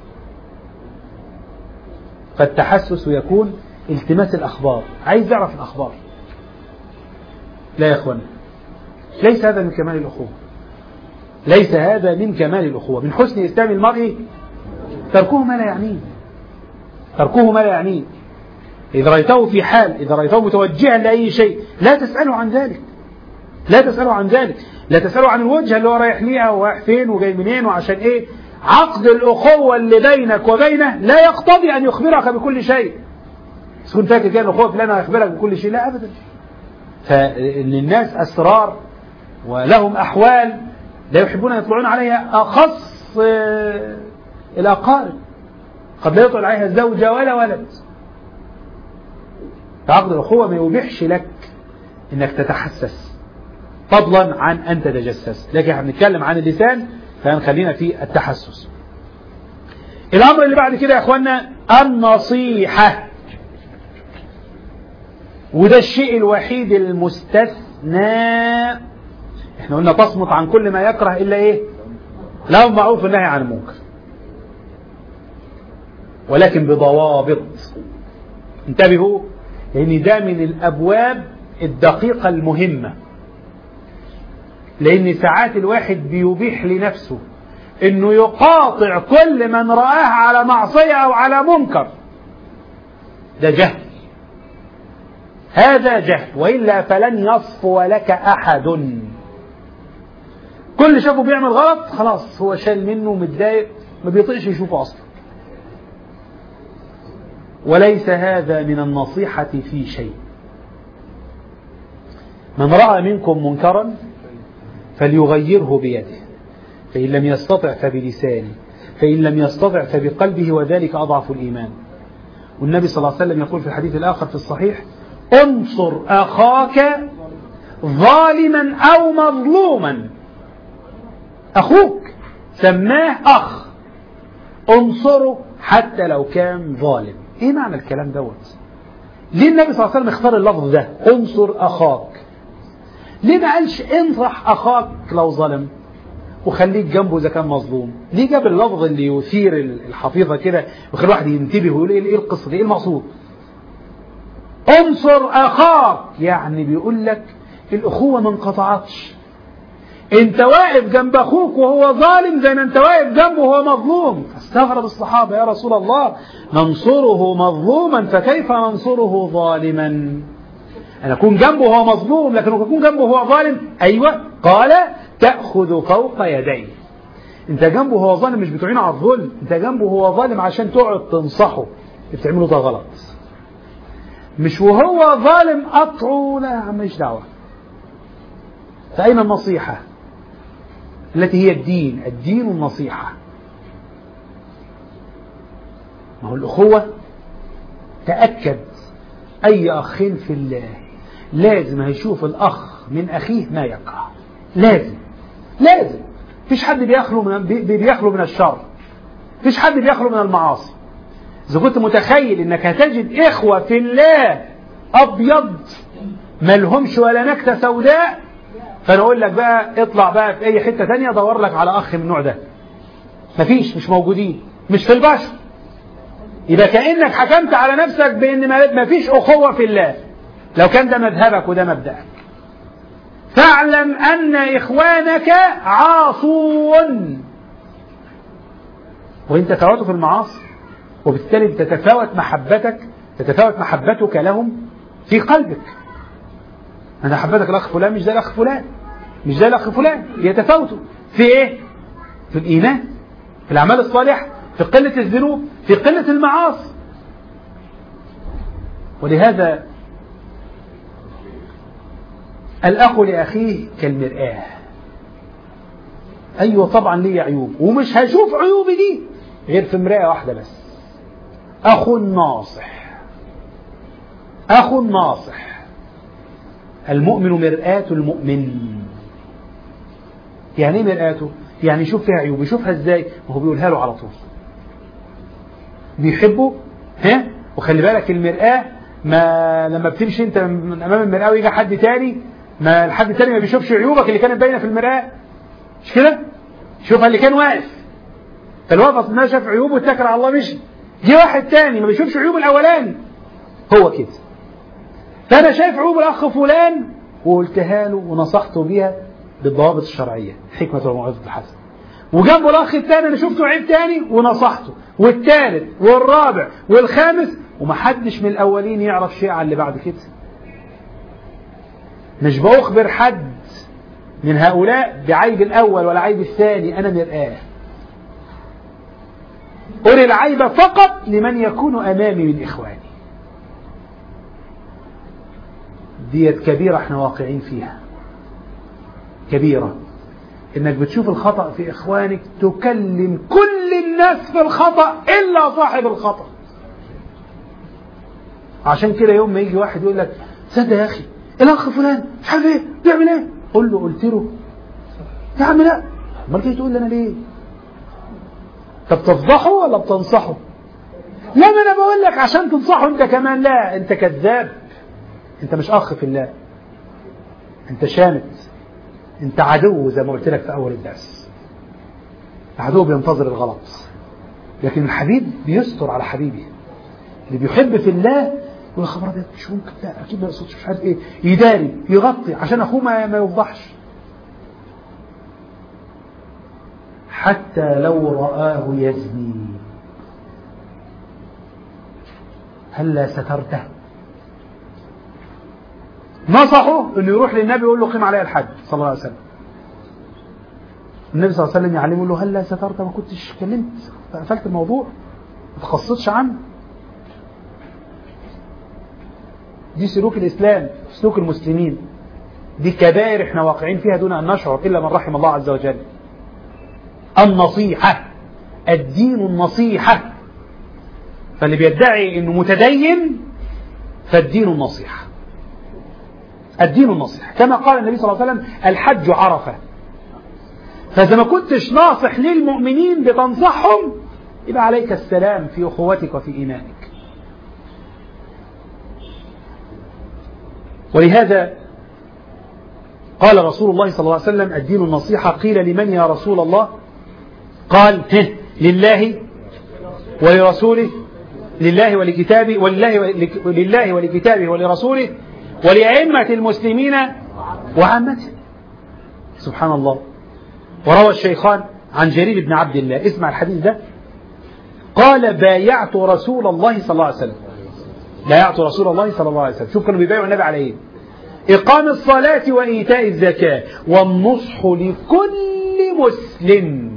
فالتحسس يكون التماس الاخبار عايز يعرف الاخبار لا يا اخوانا ليس هذا من كمال الاخوه ليس هذا من كمال الاخوه من حسن اسلام المرء تركه ما لا يعنيه تركه ما لا يعنيه إذا رأيته في حال إذا رأيته متوجها لأي شيء لا تسأله عن ذلك لا تسأله عن ذلك لا تسأله عن الوجهة اللي هو رايح ليها ورايح فين وجاي منين وعشان إيه عقد الأخوة اللي بينك وبينه لا يقتضي أن يخبرك بكل شيء تكون فاكر كده الأخوة فلان هيخبرك بكل شيء لا أبدا فإن الناس أسرار ولهم أحوال لا يحبون أن يطلعون عليها أخص الأقارب قد لا يطلع عليها زوجة ولا ولد فعقد الأخوة ما يبيحش لك إنك تتحسس فضلا عن أن تتجسس لكن احنا بنتكلم عن اللسان فهنخلينا في التحسس الأمر اللي بعد كده يا أخوانا النصيحة وده الشيء الوحيد المستثنى احنا قلنا تصمت عن كل ما يكره إلا إيه له معروف النهي عن المنكر ولكن بضوابط انتبهوا لأن ده من الأبواب الدقيقة المهمة لأن ساعات الواحد بيبيح لنفسه إنه يقاطع كل من رآه على معصية أو على منكر ده جهل هذا جهل وإلا فلن يصفو لك أحد كل شافه بيعمل غلط خلاص هو شال منه متضايق ما بيطيقش يشوفه أصلا وليس هذا من النصيحة في شيء من رأى منكم منكرا فليغيره بيده فإن لم يستطع فبلسانه فإن لم يستطع فبقلبه وذلك أضعف الإيمان والنبي صلى الله عليه وسلم يقول في الحديث الآخر في الصحيح انصر أخاك ظالما أو مظلوما أخوك سماه أخ انصره حتى لو كان ظالم ايه معنى الكلام دوت ليه النبي صلى الله عليه وسلم اختار اللفظ ده انصر اخاك ليه ما قالش انصح اخاك لو ظلم وخليك جنبه اذا كان مظلوم ليه جاب اللفظ اللي يثير الحفيظه كده ويخلي الواحد ينتبه ويقول ايه القصه دي ايه المقصود انصر اخاك يعني بيقول لك الاخوه ما انقطعتش انت واقف جنب اخوك وهو ظالم زي ما انت واقف جنبه وهو مظلوم فاستغرب الصحابه يا رسول الله ننصره مظلوما فكيف ننصره ظالما انا اكون جنبه وهو مظلوم لكن اكون جنبه وهو ظالم ايوه قال تاخذ فوق يديه انت جنبه وهو ظالم مش بتعينه على الظلم انت جنبه وهو ظالم عشان تقعد تنصحه بتعمله ده غلط مش وهو ظالم قطعه لا ماليش دعوه فاين النصيحه التي هي الدين الدين النصيحة ما هو الأخوة تأكد أي أخين في الله لازم هيشوف الأخ من أخيه ما يكره لازم لازم فيش حد بيخلو من بي- بيخلو من الشر فيش حد بيخلو من المعاصي إذا كنت متخيل إنك هتجد إخوة في الله أبيض ملهمش ولا نكتة سوداء فأنا أقول لك بقى اطلع بقى في أي حتة تانية دور لك على أخ من النوع ده مفيش مش موجودين مش في البشر يبقى كأنك حكمت على نفسك بأن ما فيش أخوة في الله لو كان ده مذهبك وده مبدأك فاعلم أن إخوانك عاصون وانت تعود في المعاصي وبالتالي تتفاوت محبتك تتفاوت محبتك لهم في قلبك أنا حبتك الأخ فلان مش زي الأخ فلان مش زي الأخ فلان يتفاوتوا في إيه؟ في الإيمان في الأعمال الصالحة في قلة الذنوب في قلة المعاصي ولهذا الأخ لأخيه كالمرآة أيوة طبعا لي عيوب ومش هشوف عيوبي دي غير في مرآة واحدة بس أخ ناصح أخ ناصح المؤمن مرآة المؤمن يعني ايه مرآته؟ يعني يشوف فيها عيوب يشوفها ازاي؟ وهو بيقولها له على طول بيحبه ها وخلي بالك المرآة ما لما بتمشي انت من امام المرآة ويجي حد تاني ما الحد تاني ما بيشوفش عيوبك اللي كانت باينه في المرآة مش كده؟ شوفها اللي كان واقف فالواقف ما شاف عيوبه واتكل على الله مشي جه واحد تاني ما بيشوفش عيوب الاولاني هو كده فانا شايف عيوب الاخ فلان وقلتها له ونصحته بيها بالضوابط الشرعيه حكمه والموعظه الحسنه وجنبه الاخ الثاني انا شفته عيب تاني ونصحته والثالث والرابع والخامس ومحدش من الاولين يعرف شيء عن اللي بعد كده مش باخبر حد من هؤلاء بعيب الاول ولا عيب الثاني انا مرآه أري العيب فقط لمن يكون امامي من اخواني ديت كبيره احنا واقعين فيها كبيره انك بتشوف الخطأ في اخوانك تكلم كل الناس في الخطأ الا صاحب الخطأ عشان كده يوم ما يجي واحد يقول لك صدق يا اخي الاخ فلان مش عارف ايه بيعمل ايه قول له قلت له يا عم لا امال جاي تقول لي انا ليه طب تفضحه ولا بتنصحه لا ما انا بقول لك عشان تنصحه انت كمان لا انت كذاب انت مش اخ في الله انت شامت انت عدو زي ما قلت لك في اول الدرس العدو بينتظر الغلط لكن الحبيب بيستر على حبيبه اللي بيحب في الله يقول خبر ابيض مش ممكن لا اكيد ما يقصدش مش عارف ايه يداري يغطي عشان اخوه ما ما يفضحش حتى لو رآه يزني هلا سترته نصحه انه يروح للنبي يقول له قيم علي الحد صلى الله عليه وسلم النبي صلى الله عليه وسلم يعلمه يقول له هلا سترت ما كنتش كلمت قفلت الموضوع ما تخصصش عنه دي سلوك الاسلام سلوك المسلمين دي كبائر احنا واقعين فيها دون ان نشعر الا من رحم الله عز وجل النصيحه الدين النصيحه فاللي بيدعي انه متدين فالدين النصيحه الدين النصيحة كما قال النبي صلى الله عليه وسلم الحج عرفة فإذا ما كنتش ناصح للمؤمنين بتنصحهم يبقى عليك السلام في أخوتك وفي إيمانك ولهذا قال رسول الله صلى الله عليه وسلم الدين النصيحة قيل لمن يا رسول الله قال لله ولرسوله لله ولكتابه ولله ولله ولكتابه ولرسوله ولأئمة المسلمين وعامته سبحان الله وروى الشيخان عن جرير بن عبد الله اسمع الحديث ده قال بايعت رسول الله صلى الله عليه وسلم بايعت رسول الله صلى الله عليه وسلم شوف كانوا بيبايعوا النبي على ايه إقام الصلاة وإيتاء الزكاة والنصح لكل مسلم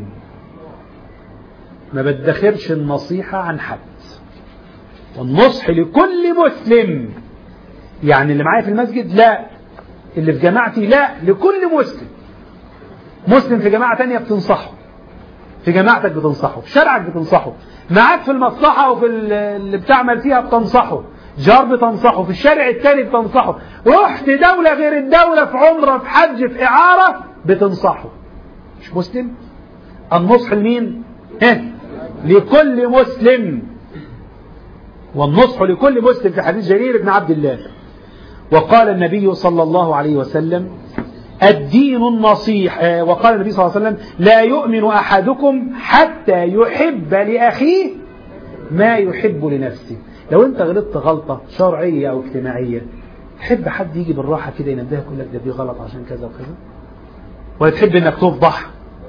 ما بدخرش النصيحة عن حد والنصح لكل مسلم يعني اللي معايا في المسجد لا اللي في جماعتي لا لكل مسلم مسلم في جماعة تانية بتنصحه في جماعتك بتنصحه في شارعك بتنصحه معاك في المصلحة وفي اللي بتعمل فيها بتنصحه جار بتنصحه في الشارع التاني بتنصحه رحت دولة غير الدولة في عمرة في حج في إعارة بتنصحه مش مسلم النصح لمين ها لكل مسلم والنصح لكل مسلم في حديث جرير بن عبد الله وقال النبي صلى الله عليه وسلم الدين النصيح وقال النبي صلى الله عليه وسلم لا يؤمن أحدكم حتى يحب لأخيه ما يحب لنفسه لو انت غلطت غلطة شرعية أو اجتماعية تحب حد يجي بالراحة كده ينبهك يقول لك ده دي غلط عشان كذا وكذا ولا تحب انك تفضح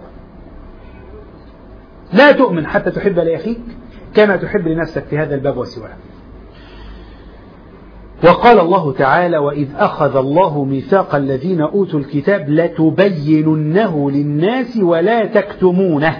لا تؤمن حتى تحب لأخيك كما تحب لنفسك في هذا الباب وسواه وقال الله تعالى وإذ أخذ الله ميثاق الذين أوتوا الكتاب لتبيننه للناس ولا تكتمونه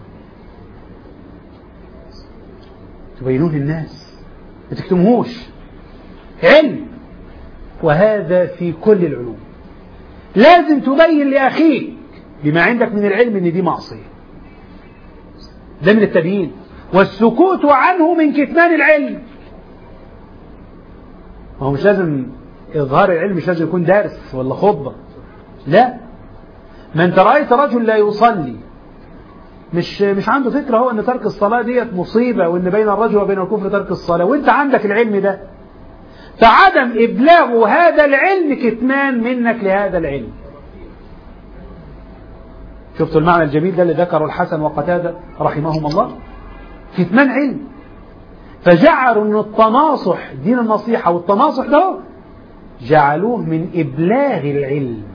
تبينوه للناس ما تكتموهوش علم وهذا في كل العلوم لازم تبين لأخيك بما عندك من العلم ان دي معصية ده من التبيين والسكوت عنه من كتمان العلم هو مش لازم إظهار العلم مش لازم يكون درس ولا خطبة لا ما انت رأيت رجل لا يصلي مش مش عنده فكرة هو ان ترك الصلاة ديت مصيبة وان بين الرجل وبين الكفر ترك الصلاة وانت عندك العلم ده فعدم إبلاغ هذا العلم كتمان منك لهذا العلم شفتوا المعنى الجميل ده اللي ذكره الحسن وقتادة رحمهم الله كتمان علم فجعلوا ان التناصح دين النصيحة والتناصح ده جعلوه من إبلاغ العلم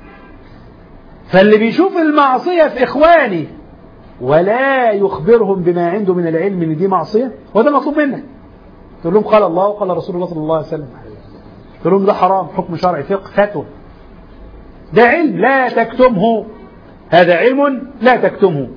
فاللي بيشوف المعصية في إخوانه ولا يخبرهم بما عنده من العلم ان دي معصية وده مطلوب منك تقول لهم قال الله وقال رسول الله صلى الله عليه وسلم تقول لهم ده حرام حكم شرعي فقه فتوى ده علم لا تكتمه هذا علم لا تكتمه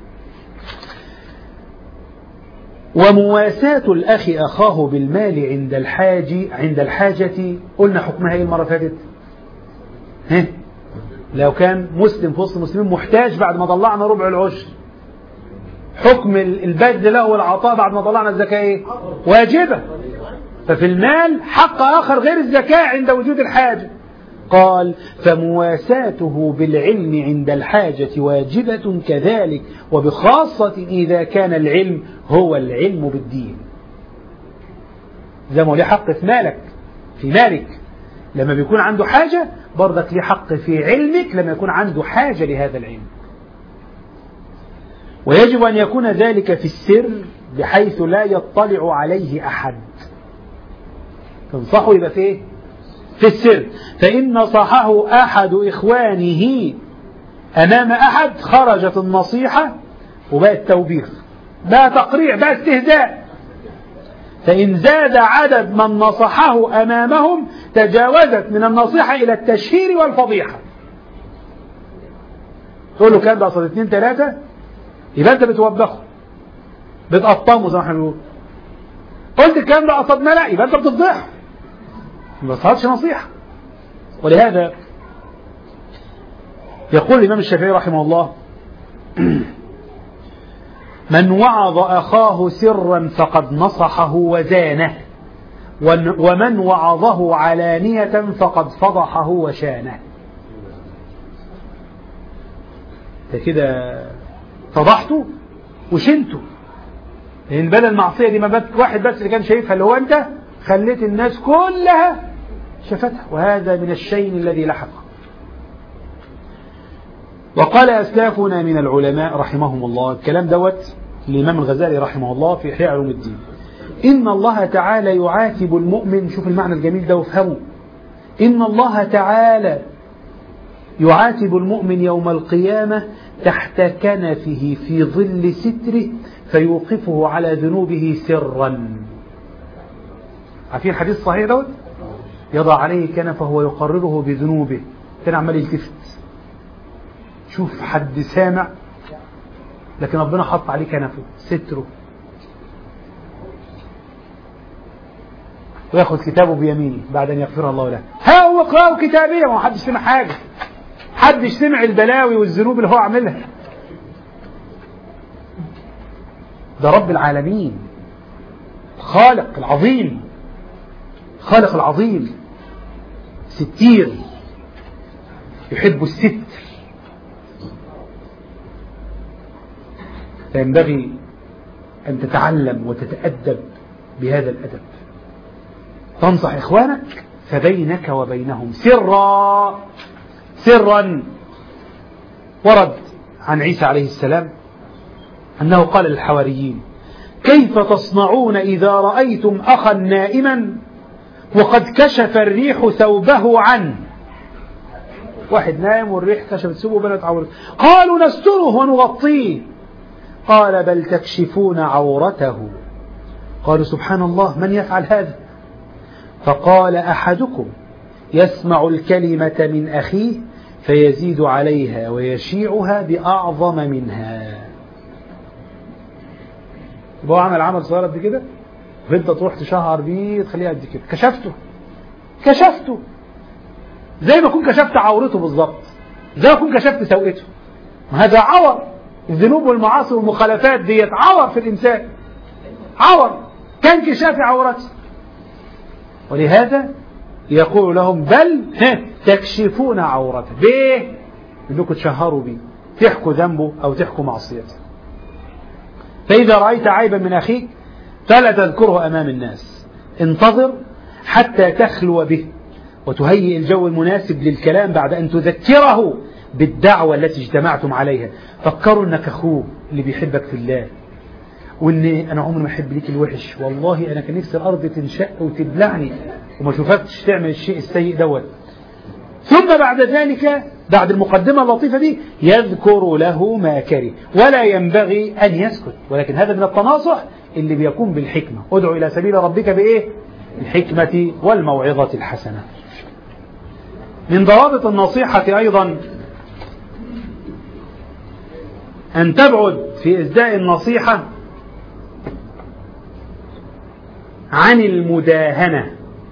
ومواساة الأخ أخاه بالمال عند الحاج عند الحاجة قلنا حكمها إيه المرة فاتت ها لو كان مسلم في وسط المسلمين محتاج بعد ما طلعنا ربع العشر حكم البذل له والعطاء بعد ما طلعنا الزكاة إيه؟ واجبة ففي المال حق آخر غير الزكاة عند وجود الحاجة قال فمواساته بالعلم عند الحاجة واجبة كذلك وبخاصة إذا كان العلم هو العلم بالدين زي ما له حق في مالك في مالك لما بيكون عنده حاجة برضك ليه حق في علمك لما يكون عنده حاجة لهذا العلم ويجب أن يكون ذلك في السر بحيث لا يطلع عليه أحد تنصحه يبقى فيه في السر فإن نصحه أحد إخوانه أمام أحد خرجت النصيحة وبقت توبيخ بقى تقريع بقى استهزاء فإن زاد عدد من نصحه أمامهم تجاوزت من النصيحة إلى التشهير والفضيحة تقول له كام ده أصل اتنين تلاتة يبقى أنت بتوبخه بتقطمه زي ما احنا بنقول قلت الكلام ده قصدنا لا يبقى أنت بتفضحه ما صارتش نصيحة ولهذا يقول الإمام الشافعي رحمه الله من وعظ أخاه سرا فقد نصحه وزانه ومن وعظه علانية فقد فضحه وشانه كده فضحته وشنته لأن بدل المعصية دي ما بات واحد بس اللي كان شايفها اللي هو أنت خليت الناس كلها شافتها وهذا من الشيء الذي لحق وقال أسلافنا من العلماء رحمهم الله الكلام دوت الإمام الغزالي رحمه الله في إحياء علوم الدين إن الله تعالى يعاتب المؤمن شوف المعنى الجميل ده وافهمه إن الله تعالى يعاتب المؤمن يوم القيامة تحت كنفه في ظل ستره فيوقفه على ذنوبه سرا عارفين الحديث الصحيح دوت يضع عليه كنفه ويقرره بذنوبه كان عمال يلتفت شوف حد سامع لكن ربنا حط عليه كنفه ستره وياخذ كتابه بيمينه بعد ان يغفر الله له ها هو اقرأوا كتابيه ما حدش سمع حاجه حدش سمع البلاوي والذنوب اللي هو عاملها ده رب العالمين الخالق العظيم الخالق العظيم ستير يحب الستر فينبغي أن تتعلم وتتأدب بهذا الأدب تنصح إخوانك فبينك وبينهم سرا سرا ورد عن عيسى عليه السلام أنه قال للحواريين كيف تصنعون إذا رأيتم أخا نائما وقد كشف الريح ثوبه عنه واحد نايم والريح كشفت ثوبه بنت عورته قالوا نستره ونغطيه قال بل تكشفون عورته قالوا سبحان الله من يفعل هذا فقال أحدكم يسمع الكلمة من أخيه فيزيد عليها ويشيعها بأعظم منها هو عمل عمل صغير قد كده فانت تروح تشهر بيه تخليه قد كده كشفته كشفته زي ما كنت كشفت عورته بالظبط زي ما كنت كشفت سوءته هذا عور الذنوب والمعاصي والمخالفات ديت عور في الإنسان عور كان كشاف عورته ولهذا يقول لهم بل تكشفون عورته بيه انكم تشهروا بيه تحكوا ذنبه او تحكوا معصيته فاذا رايت عيبا من اخيك فلا تذكره امام الناس انتظر حتى تخلو به وتهيئ الجو المناسب للكلام بعد ان تذكره بالدعوه التي اجتمعتم عليها فكروا انك اخوه اللي بيحبك في الله وان انا عمري ما احب ليك الوحش والله انا كان نفسي الارض تنشق وتبلعني وما اشوفكش تعمل الشيء السيء دوت ثم بعد ذلك بعد المقدمة اللطيفة دي يذكر له ما كره ولا ينبغي أن يسكت ولكن هذا من التناصح اللي بيكون بالحكمة ادعو إلى سبيل ربك بإيه الحكمة والموعظة الحسنة من ضوابط النصيحة أيضا أن تبعد في إزداء النصيحة عن المداهنة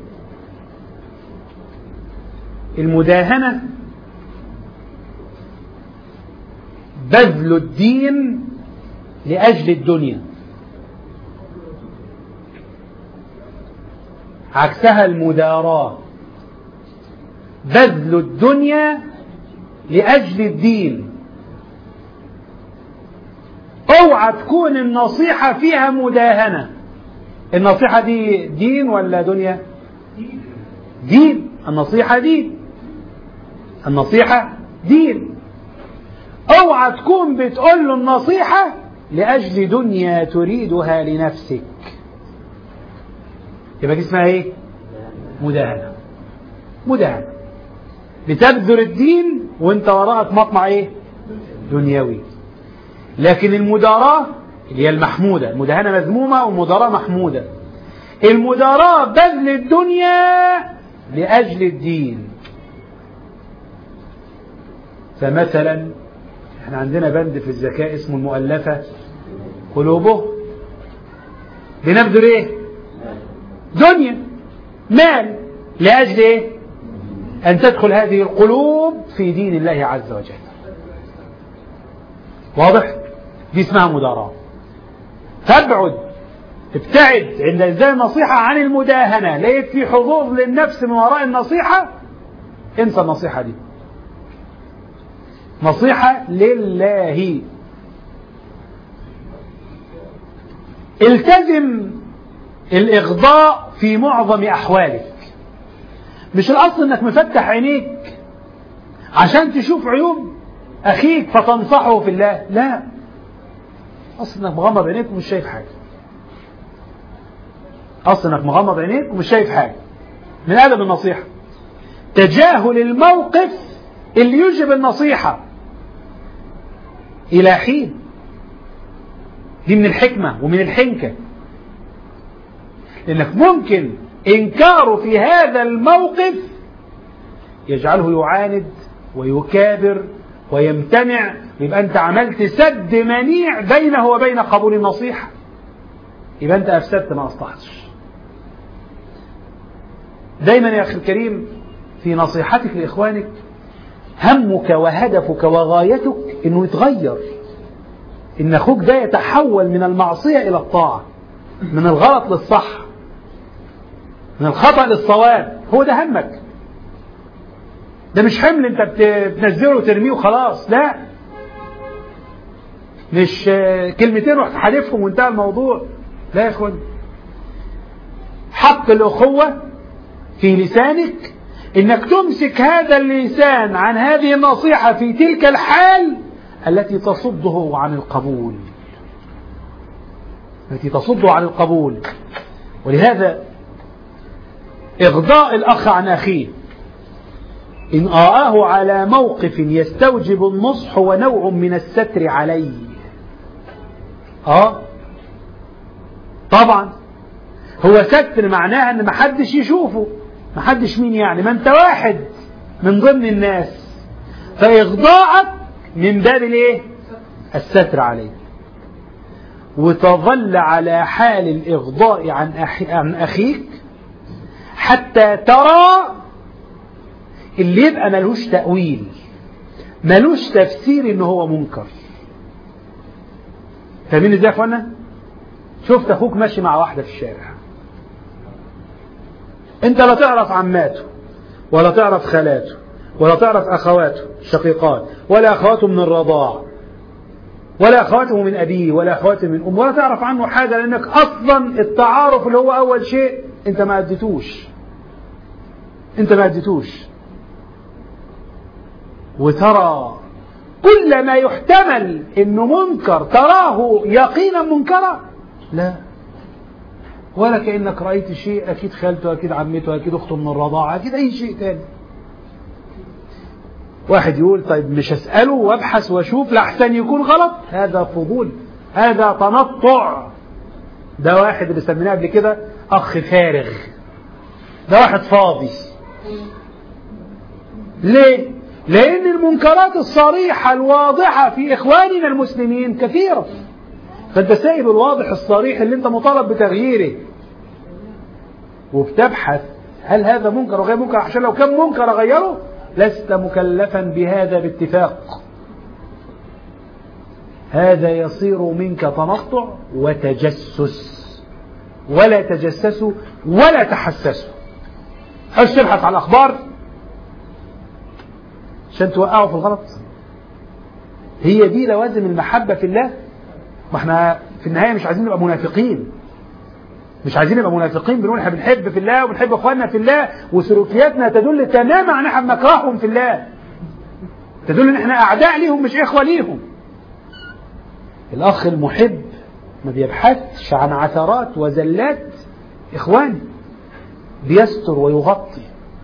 المداهنة بذل الدين لأجل الدنيا عكسها المداراة بذل الدنيا لأجل الدين اوعى تكون النصيحة فيها مداهنة النصيحة دي دين ولا دنيا دين النصيحة دين النصيحة دين اوعى تكون بتقول له النصيحة لأجل دنيا تريدها لنفسك يبقى دي اسمها ايه مداهنة مداهنة بتبذل الدين وانت وراءك مطمع ايه دنيوي لكن المداراة اللي هي المحمودة المداهنة مذمومة والمداراة محمودة المداراة بذل الدنيا لأجل الدين فمثلا احنا عندنا بند في الزكاة اسمه المؤلفة قلوبه بنبذل ايه دنيا مال لأجل ايه أن تدخل هذه القلوب في دين الله عز وجل واضح دي اسمها مداراة تبعد ابتعد عند إنزال النصيحة عن المداهنة لقيت في حظوظ للنفس من وراء النصيحة انسى النصيحة دي نصيحة لله التزم الإغضاء في معظم أحوالك مش الأصل أنك مفتح عينيك عشان تشوف عيوب أخيك فتنصحه في الله لا أصل أنك مغمض عينيك ومش شايف حاجة أصل أنك مغمض عينيك ومش شايف حاجة من أدب النصيحة تجاهل الموقف اللي يجب النصيحة إلى حين دي من الحكمة ومن الحنكة لأنك ممكن إنكاره في هذا الموقف يجعله يعاند ويكابر ويمتنع يبقى أنت عملت سد منيع بينه وبين قبول النصيحة يبقى أنت أفسدت ما أصلحتش دايما يا أخي الكريم في نصيحتك لإخوانك همك وهدفك وغايتك انه يتغير إن أخوك ده يتحول من المعصية إلى الطاعة من الغلط للصح من الخطأ للصواب هو ده همك ده مش حمل انت بتنزله وترميه وخلاص لا مش كلمتين رحت حادفهم وانتهى الموضوع لا يا اخوان حق الاخوه في لسانك انك تمسك هذا اللسان عن هذه النصيحه في تلك الحال التي تصده عن القبول التي تصده عن القبول ولهذا إغضاء الأخ عن أخيه إن آه على موقف يستوجب النصح ونوع من الستر عليه آه طبعا هو ستر معناها ان محدش يشوفه محدش مين يعني ما انت واحد من ضمن الناس فإغضاءك من باب الايه الستر عليه وتظل على حال الإغضاء عن, أخي عن أخيك حتى ترى اللي يبقى ملوش تأويل ملوش تفسير ان هو منكر فاهمين ازاي يا اخوانا شفت اخوك ماشي مع واحده في الشارع انت لا تعرف عماته ولا تعرف خالاته ولا تعرف اخواته الشقيقات ولا اخواته من الرضاع ولا اخواته من ابيه ولا اخواته من ام ولا تعرف عنه حاجه لانك اصلا التعارف اللي هو اول شيء انت ما اديتوش انت ما اديتوش وترى كل ما يحتمل انه منكر تراه يقينا منكرا لا ولا كانك رايت شيء اكيد خالته اكيد عمته اكيد اخته من الرضاعه اكيد اي شيء تاني واحد يقول طيب مش اساله وابحث واشوف لاحسن يكون غلط هذا فضول هذا تنطع ده واحد اللي سميناه قبل كده اخ فارغ ده واحد فاضي ليه لأن المنكرات الصريحة الواضحة في إخواننا المسلمين كثيرة فأنت سايب الواضح الصريح اللي أنت مطالب بتغييره وبتبحث هل هذا منكر وغير منكر عشان لو كان منكر أغيره لست مكلفا بهذا باتفاق هذا يصير منك تنطع وتجسس ولا تجسسوا ولا تحسسوا هل تبحث عن الأخبار عشان توقعوا في الغلط هي دي لوازم المحبة في الله ما احنا في النهاية مش عايزين نبقى منافقين مش عايزين نبقى منافقين بنقول احنا بنحب في الله وبنحب اخواننا في الله وسلوكياتنا تدل تماما عن احنا بنكرههم في الله تدل ان احنا اعداء ليهم مش اخوة ليهم الاخ المحب ما بيبحثش عن عثرات وزلات اخواني بيستر ويغطي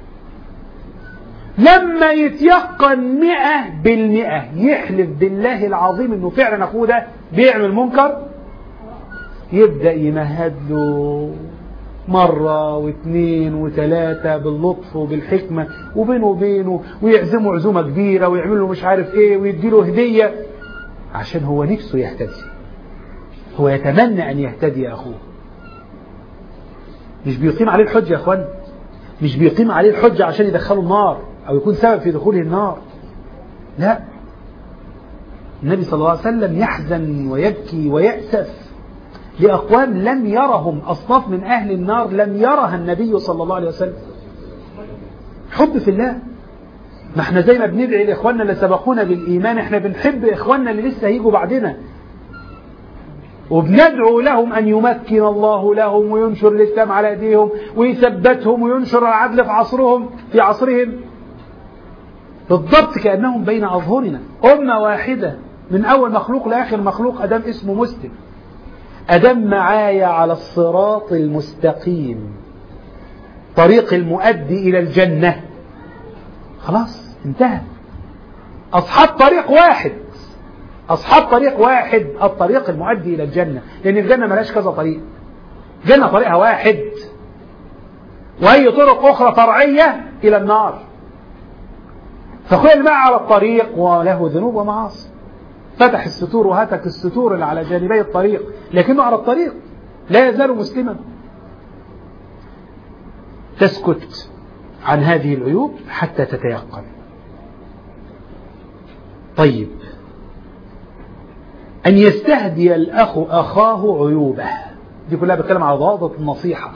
لما يتيقن مئة بالمئة يحلف بالله العظيم انه فعلا اخوه ده بيعمل منكر يبدأ يمهد له مرة واثنين وثلاثة باللطف وبالحكمة وبينه وبينه ويعزمه عزومة كبيرة ويعمل له مش عارف ايه ويديله هدية عشان هو نفسه يهتدي هو يتمنى ان يهتدي اخوه مش بيقيم عليه الحجة يا اخوان مش بيقيم عليه الحجة عشان يدخله النار أو يكون سبب في دخوله النار لا النبي صلى الله عليه وسلم يحزن ويبكي ويأسف لأقوام لم يرهم أصناف من أهل النار لم يرها النبي صلى الله عليه وسلم حب في الله ما احنا زي ما بندعي لإخواننا اللي سبقونا بالإيمان احنا بنحب إخواننا اللي لسه هيجوا بعدنا وبندعو لهم أن يمكن الله لهم وينشر الإسلام على أيديهم ويثبتهم وينشر العدل في عصرهم في عصرهم بالضبط كأنهم بين أظهرنا أمة واحدة من أول مخلوق لآخر مخلوق أدم اسمه مسلم أدم معايا على الصراط المستقيم طريق المؤدي إلى الجنة خلاص انتهى أصحاب طريق واحد أصحاب طريق واحد الطريق المؤدي إلى الجنة لأن الجنة ملاش كذا طريق الجنة طريقها واحد وأي طرق أخرى فرعية إلى النار فأخويا الماء على الطريق وله ذنوب ومعاصي فتح الستور وهتك الستور اللي على جانبي الطريق لكنه على الطريق لا يزال مسلما تسكت عن هذه العيوب حتى تتيقن طيب أن يستهدي الأخ أخاه عيوبه دي كلها بتكلم على ضوابط النصيحة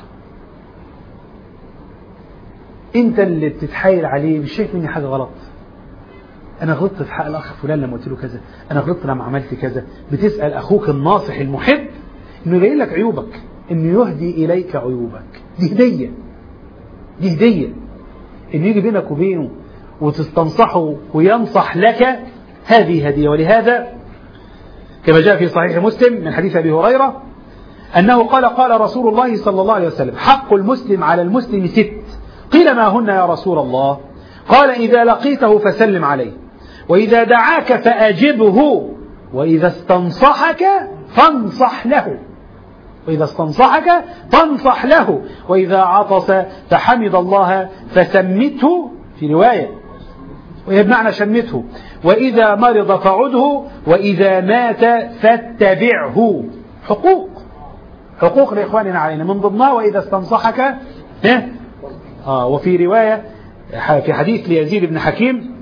أنت اللي بتتحايل عليه مش شايف مني حاجة غلط أنا غلطت في حق الأخ فلان لما قلت له كذا أنا غلطت لما عملت كذا بتسأل أخوك الناصح المحب إنه يبين لك عيوبك إنه يهدي إليك عيوبك دي هدية دي هدية إنه يجي بينك وبينه وتستنصحه وينصح لك هذه هدية ولهذا كما جاء في صحيح مسلم من حديث أبي هريرة أنه قال قال رسول الله صلى الله عليه وسلم حق المسلم على المسلم ست قيل ما هن يا رسول الله قال إذا لقيته فسلم عليه وإذا دعاك فأجبه وإذا استنصحك فانصح له وإذا استنصحك فانصح له وإذا عطس فحمد الله فسمته في رواية وهي بمعنى شمته وإذا مرض فعده وإذا مات فاتبعه حقوق حقوق لإخواننا علينا من ضمنها وإذا استنصحك آه وفي رواية في حديث ليزيد بن حكيم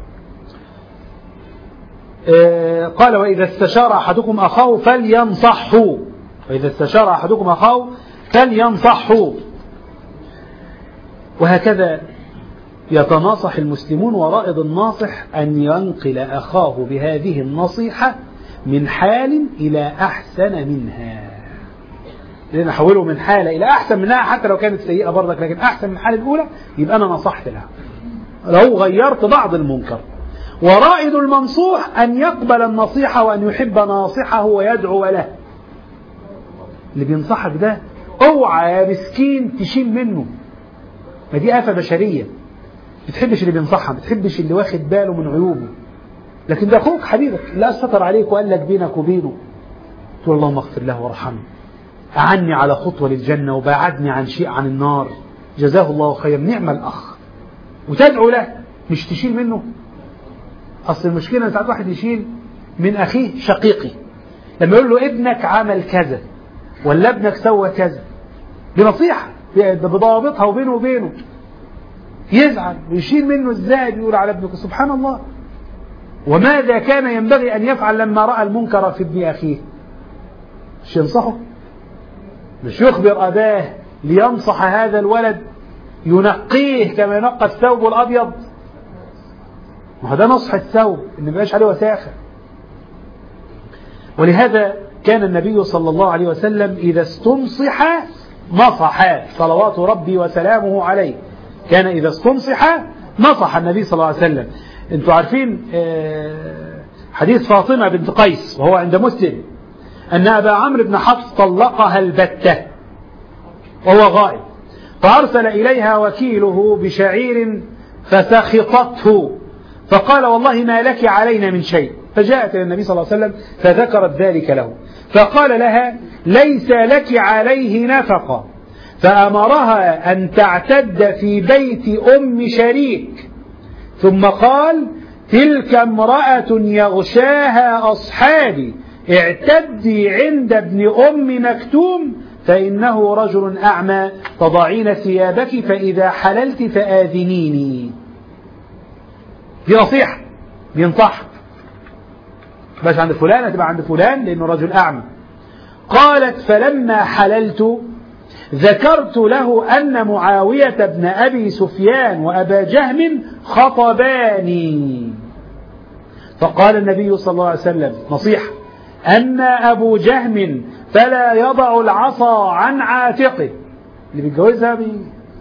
آه قال وإذا استشار أحدكم أخاه فلينصحه وإذا استشار أحدكم أخاه فلينصحه وهكذا يتناصح المسلمون ورائد الناصح أن ينقل أخاه بهذه النصيحة من حال إلى أحسن منها لأن أحوله من حالة إلى أحسن منها حتى لو كانت سيئة برضك لكن أحسن من الحالة الأولى يبقى أنا نصحت لها لو غيرت بعض المنكر ورائد المنصوح أن يقبل النصيحة وأن يحب ناصحه ويدعو له اللي بينصحك ده اوعى يا مسكين تشيل منه ما دي آفة بشرية بتحبش اللي بينصحها بتحبش اللي واخد باله من عيوبه لكن ده أخوك حبيبك لا ستر عليك وقال لك بينك وبينه تقول اللهم اغفر له وارحمه أعني على خطوة للجنة وبعدني عن شيء عن النار جزاه الله خير نعم الأخ وتدعو له مش تشيل منه أصل المشكلة ساعات واحد يشيل من أخيه شقيقي لما يقول له ابنك عمل كذا ولا ابنك سوى كذا دي نصيحة بضوابطها وبينه وبينه يزعل ويشيل منه ازاي بيقول على ابنك سبحان الله وماذا كان ينبغي أن يفعل لما رأى المنكر في ابن أخيه مش ينصحه مش يخبر أباه لينصح هذا الولد ينقيه كما ينقى الثوب الأبيض ما هو ده نصح الثوب ان ما يبقاش عليه وساخة ولهذا كان النبي صلى الله عليه وسلم إذا استنصح نصح صلوات ربي وسلامه عليه كان إذا استنصح نصح النبي صلى الله عليه وسلم انتوا عارفين حديث فاطمة بنت قيس وهو عند مسلم أن أبا عمرو بن حفص طلقها البتة وهو غائب فأرسل إليها وكيله بشعير فسخطته فقال والله ما لك علينا من شيء فجاءت إلى النبي صلى الله عليه وسلم فذكرت ذلك له فقال لها ليس لك عليه نفقة فأمرها أن تعتد في بيت أم شريك ثم قال تلك امرأة يغشاها أصحابي اعتدي عند ابن أم مكتوم فإنه رجل أعمى تضعين ثيابك فإذا حللت فآذنيني دي نصيحة بينصح باش عند فلان هتبقى عند فلان لأنه رجل أعمى قالت فلما حللت ذكرت له أن معاوية بن أبي سفيان وأبا جهم خطباني فقال النبي صلى الله عليه وسلم نصيحة أن أبو جهم فلا يضع العصا عن عاتقه اللي بيتجوزها بي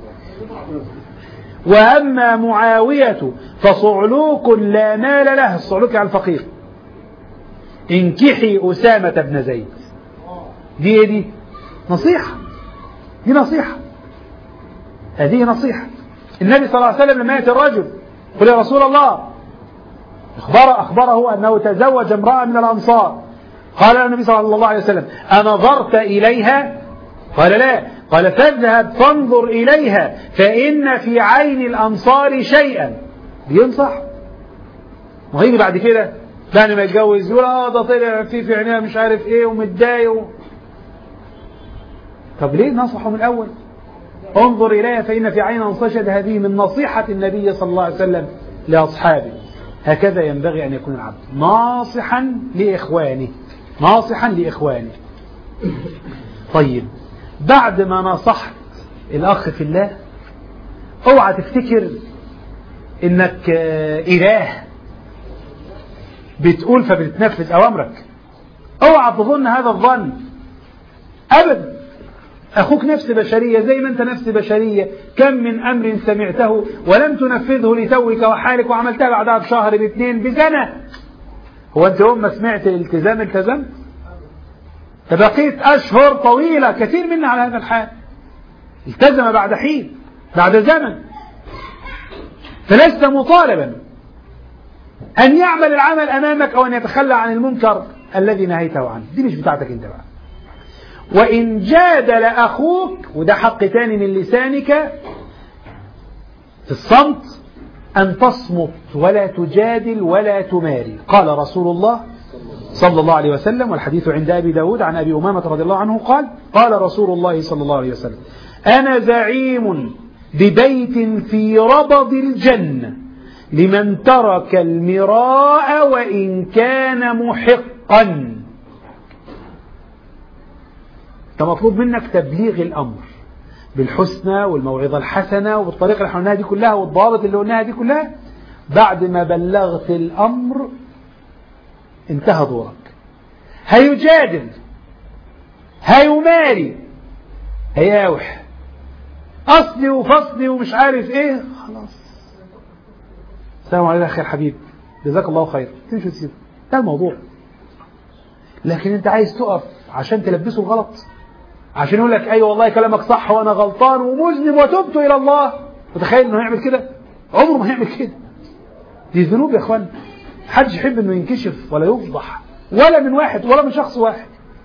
وأما معاوية فصعلوك لا مال له الصعلوك على الفقير انكحي أسامة بن زيد دي ايه دي نصيحة دي نصيحة هذه نصيحة النبي صلى الله عليه وسلم لما يأتي الرجل قل يا رسول الله أخبر أخبره أنه تزوج امرأة من الأنصار قال النبي صلى الله عليه وسلم أنظرت إليها قال لا قال فاذهب فانظر إليها فإن في عين الأنصار شيئا بينصح وهيجي بعد كده بعد ما يتجوز يقول اه ده طلع في في عينيها مش عارف ايه ومتضايق و... طب ليه نصحه من الأول انظر إليها فإن في عين أنصشد هذه من نصيحة النبي صلى الله عليه وسلم لأصحابه هكذا ينبغي أن يكون العبد ناصحا لإخوانه ناصحا لإخوانه طيب بعد ما نصحت الأخ في الله اوعى تفتكر انك إله بتقول فبتنفذ أوامرك اوعى تظن هذا الظن أبدا أخوك نفس بشرية زي ما أنت نفس بشرية كم من أمر سمعته ولم تنفذه لتوك وحالك وعملتها بعدها بشهر باثنين بسنة هو أنت يوم ما سمعت الالتزام التزمت فبقيت أشهر طويلة كثير منا على هذا الحال التزم بعد حين بعد زمن فلست مطالبا أن يعمل العمل أمامك أو أن يتخلى عن المنكر الذي نهيته عنه دي مش بتاعتك أنت بقى وإن جادل أخوك وده حق تاني من لسانك في الصمت أن تصمت ولا تجادل ولا تماري قال رسول الله صلى الله عليه وسلم والحديث عند أبي داود عن أبي أمامة رضي الله عنه قال قال رسول الله صلى الله عليه وسلم أنا زعيم ببيت في ربض الجنة لمن ترك المراء وإن كان محقا مطلوب منك تبليغ الأمر بالحسنى والموعظة الحسنة وبالطريقة اللي احنا قلناها دي كلها والضوابط اللي قلناها دي كلها بعد ما بلغت الأمر انتهى دورك هيجادل هيماري هياوح أصلي وفصلي ومش عارف ايه خلاص السلام عليكم يا أخي الحبيب جزاك الله خير تمشي وتسيبه ده الموضوع لكن انت عايز تقف عشان تلبسه الغلط عشان يقول لك ايوه والله كلامك صح وانا غلطان ومذنب وتبت الى الله متخيل انه يعمل كده عمره ما هيعمل كده دي ذنوب يا اخوان محدش يحب انه ينكشف ولا يفضح ولا من واحد ولا من شخص واحد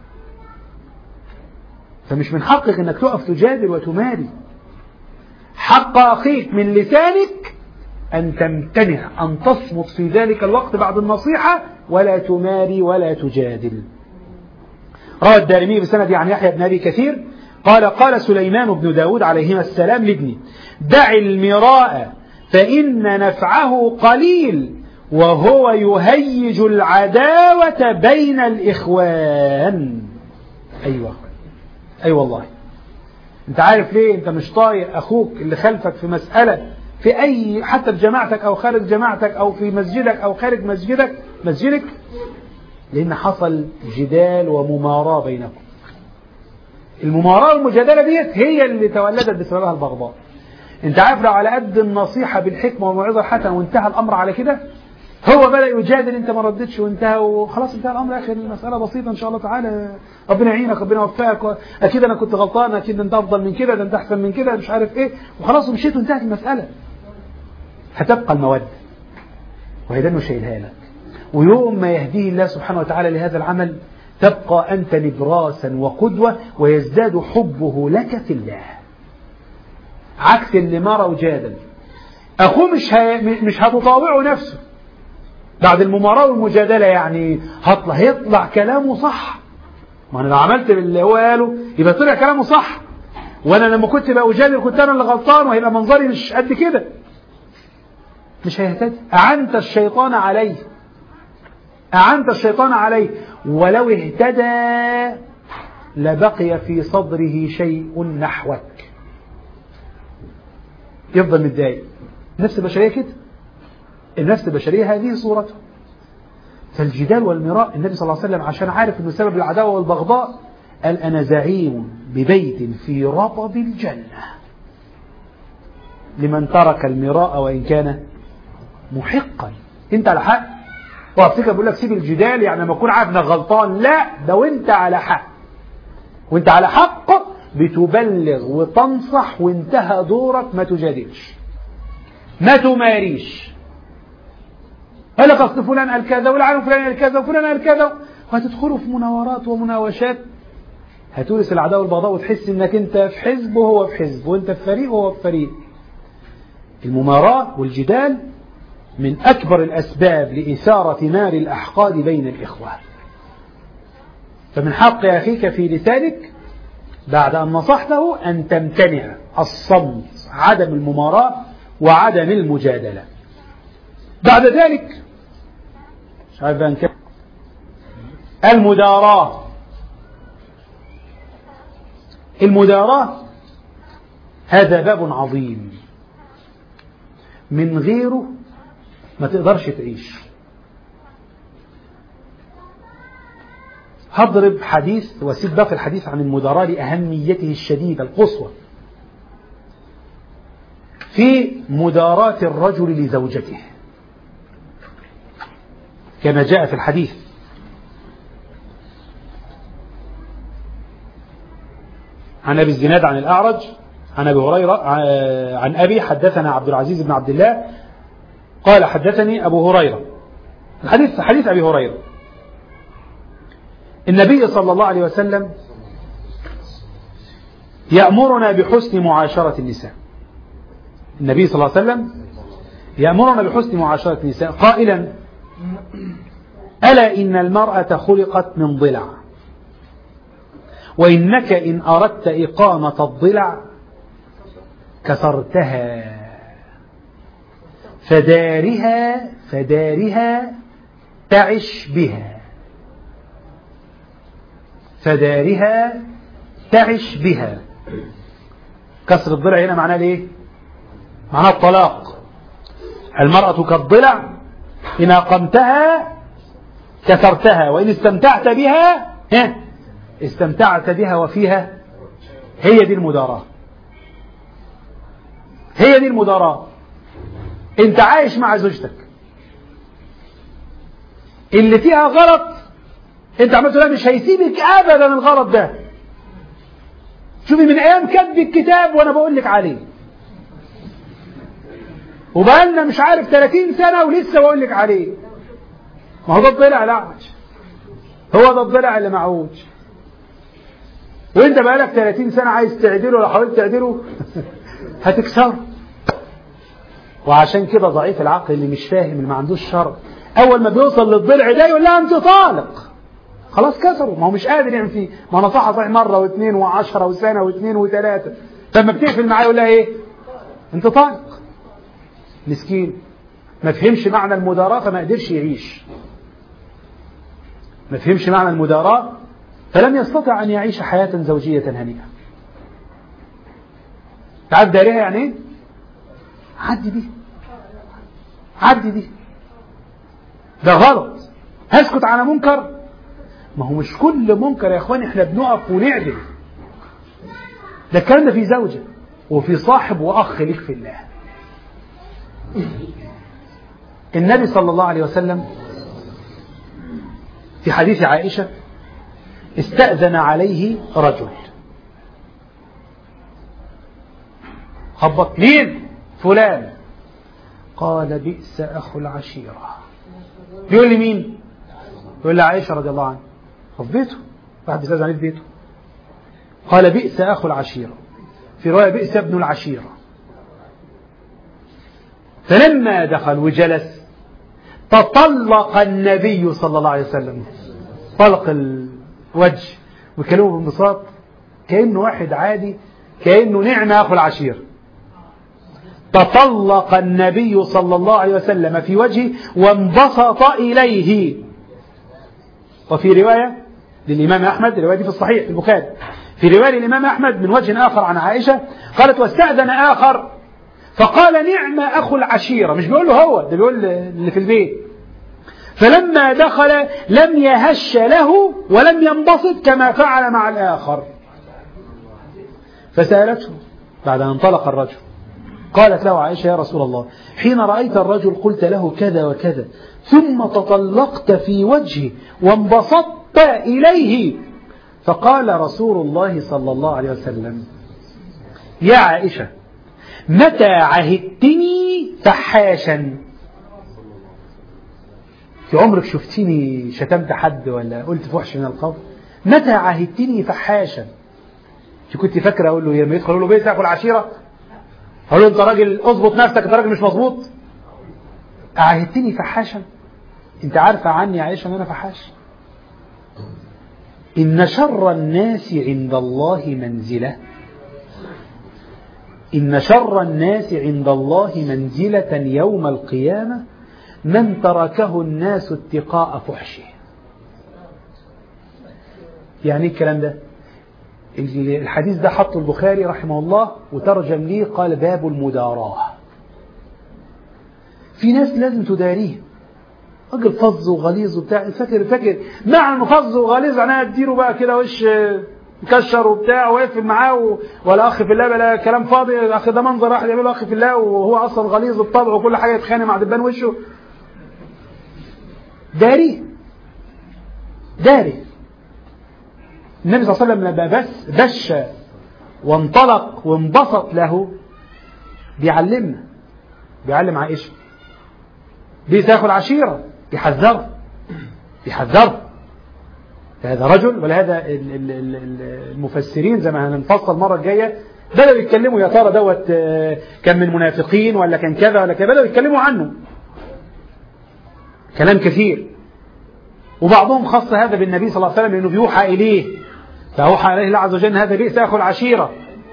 فمش من حقك انك تقف تجادل وتماري حق اخيك من لسانك ان تمتنع ان تصمت في ذلك الوقت بعد النصيحه ولا تماري ولا تجادل روى الدارمي بسند عن يحيى بن أبي كثير قال قال سليمان بن داود عليهما السلام لابني دع المراء فإن نفعه قليل وهو يهيج العداوة بين الإخوان أيوة أي أيوة والله أنت عارف ليه أنت مش طايق أخوك اللي خلفك في مسألة في أي حتى في جماعتك أو خارج جماعتك أو في مسجدك أو خارج مسجدك مسجدك لأن حصل جدال ومماراة بينكم المماراة والمجادلة ديت هي اللي تولدت بسببها البغضاء انت عارف لو على قد النصيحة بالحكمة والموعظة الحسنة وانتهى الأمر على كده هو بدأ يجادل انت ما ردتش وانتهى وخلاص انتهى الأمر يا أخي المسألة بسيطة إن شاء الله تعالى ربنا يعينك ربنا يوفقك أكيد أنا كنت غلطان أكيد أنت أفضل من كده ده أنت أحسن من كده مش عارف إيه وخلاص ومشيت وانتهت المسألة هتبقى المودة وهي ده مش شايلها لك ويوم ما يهديه الله سبحانه وتعالى لهذا العمل تبقى أنت نبراسا وقدوة ويزداد حبه لك في الله عكس اللي مر وجادل أخوه مش هي... مش هتطاوعه نفسه بعد المماراة والمجادلة يعني هطلع هيطلع كلامه صح ما أنا لو عملت اللي هو قاله يبقى طلع كلامه صح وأنا لما كنت بقى أجادل كنت أنا اللي غلطان وهيبقى منظري مش قد كده مش هيهتدي أعنت الشيطان عليه أعنت الشيطان عليه ولو اهتدى لبقي في صدره شيء نحوك يفضل متضايق النفس البشرية كده النفس البشرية هذه صورته فالجدال والمراء النبي صلى الله عليه وسلم عشان عارف انه سبب العداوة والبغضاء قال أنا زعيم ببيت في رطب الجنة لمن ترك المراء وإن كان محقا انت على حق وأفتكر بيقول لك سيب الجدال يعني لما أكون عارف إنك غلطان لا ده وأنت على حق وأنت على حق بتبلغ وتنصح وانتهى دورك ما تجادلش ما تماريش قال لك أصل فلان قال كذا والعالم فلان قال كذا وفلان قال كذا وهتدخلوا في مناورات ومناوشات هتورث العداوة والبغضاء وتحس انك انت في حزب وهو في حزب وانت في فريق وهو في فريق المماراة والجدال من أكبر الأسباب لإثارة نار الأحقاد بين الإخوة فمن حق أخيك في لسانك بعد أن نصحته أن تمتنع الصمت عدم المماراة وعدم المجادلة بعد ذلك مش عارف المداراة المداراة هذا باب عظيم من غيره ما تقدرش تعيش هضرب حديث واسيب باقي الحديث عن المداراة لأهميته الشديدة القصوى في مداراة الرجل لزوجته كما جاء في الحديث عن أبي الزناد عن الأعرج عن أبي هريرة عن أبي حدثنا عبد العزيز بن عبد الله قال حدثني أبو هريرة الحديث حديث أبي هريرة النبي صلى الله عليه وسلم يأمرنا بحسن معاشرة النساء النبي صلى الله عليه وسلم يأمرنا بحسن معاشرة النساء قائلا ألا إن المرأة خلقت من ضلع وإنك إن أردت إقامة الضلع كسرتها فدارها فدارها تعش بها فدارها تعش بها كسر الضلع هنا معناه ايه معناه الطلاق المرأة كالضلع إن أقمتها كسرتها وإن استمتعت بها استمتعت بها وفيها هي دي المداراة هي دي المداراة انت عايش مع زوجتك اللي فيها غلط انت عملت لها مش هيسيبك ابدا الغلط ده شوفي من ايام كتب الكتاب وانا بقول لك عليه وبقالنا مش عارف 30 سنه ولسه بقول لك عليه ما هو ده الضلع الأعوج هو ده الضلع اللي معوج وانت بقالك 30 سنة عايز تعدله لو حاولت تعدله هتكسره وعشان كده ضعيف العقل اللي مش فاهم اللي ما عندوش شر اول ما بيوصل للضلع ده يقول لها انت طالق خلاص كسره ما هو مش قادر يعمل فيه ما نصحها صحيح مره واثنين وعشرة وسنه واثنين وثلاثه لما بتقفل معاه يقول لها ايه انت طالق مسكين ما فهمش معنى المداراة فما قدرش يعيش ما فهمش معنى المداراة فلم يستطع أن يعيش حياة زوجية هنيئة تعرف دارها يعني ايه عدي دي عدي دي ده غلط هسكت على منكر ما هو مش كل منكر يا اخواني احنا بنقف ونعدل ده الكلام ده في زوجة وفي صاحب واخ ليك في الله النبي صلى الله عليه وسلم في حديث عائشة استأذن عليه رجل خبط مين فلان قال بئس أخو العشيرة بيقول لي مين يقول لي عائشة رضي الله عنها في بيته واحد بيستأذن عليه في بيته قال بئس أخو العشيرة في رواية بئس ابن العشيرة فلما دخل وجلس تطلق النبي صلى الله عليه وسلم طلق الوجه وكلمه بانبساط كأنه واحد عادي كأنه نعمة أخو العشير تطلق النبي صلى الله عليه وسلم في وجهه وانبسط إليه وفي رواية للإمام أحمد الرواية دي في الصحيح في البخاري في رواية للإمام أحمد من وجه آخر عن عائشة قالت واستأذن آخر فقال نعم أخو العشيرة مش بيقول له هو ده بيقول اللي في البيت فلما دخل لم يهش له ولم ينبسط كما فعل مع الآخر فسألته بعد أن انطلق الرجل قالت له عائشة يا رسول الله حين رأيت الرجل قلت له كذا وكذا ثم تطلقت في وجهه وانبسطت إليه فقال رسول الله صلى الله عليه وسلم يا عائشة متى عهدتني فحاشا في عمرك شفتيني شتمت حد ولا قلت فحش من القول متى عهدتني فحاشا انت كنت فاكره اقول له لما يدخل اقول له بيت اكل عشيره اقول له انت راجل اظبط نفسك انت راجل مش مظبوط عهدتني فحاشا انت عارفه عني يا عائشه ان انا فحاش ان شر الناس عند الله منزله إن شر الناس عند الله منزلة يوم القيامة من تركه الناس اتقاء فحشه يعني ايه الكلام ده الحديث ده حطه البخاري رحمه الله وترجم ليه قال باب المداراة في ناس لازم تداريه راجل فظ وغليظ وبتاع فاكر فاكر معنى انه فظ وغليظ انا اديله بقى كده وش مكشر وبتاع ويقفل معاه و... ولا اخ في الله بلا كلام فاضي الاخ ده منظر واحد يعمله اخ في الله وهو اصلا غليظ الطبع وكل حاجه يتخانق مع دبان وشه داري داري النبي صلى الله عليه وسلم لما بس بش وانطلق وانبسط له بيعلمنا بيعلم عائشة بيساخ العشيرة بيحذره بيحذره هذا رجل ولهذا المفسرين زي ما هنفصل المرة الجاية بدأوا يتكلموا يا ترى دوت كان من منافقين ولا كان كذا ولا كذا بدأوا يتكلموا عنه كلام كثير وبعضهم خص هذا بالنبي صلى الله عليه وسلم لأنه بيوحى إليه فأوحى عليه الله عز وجل هذا بئس أخو العشيرة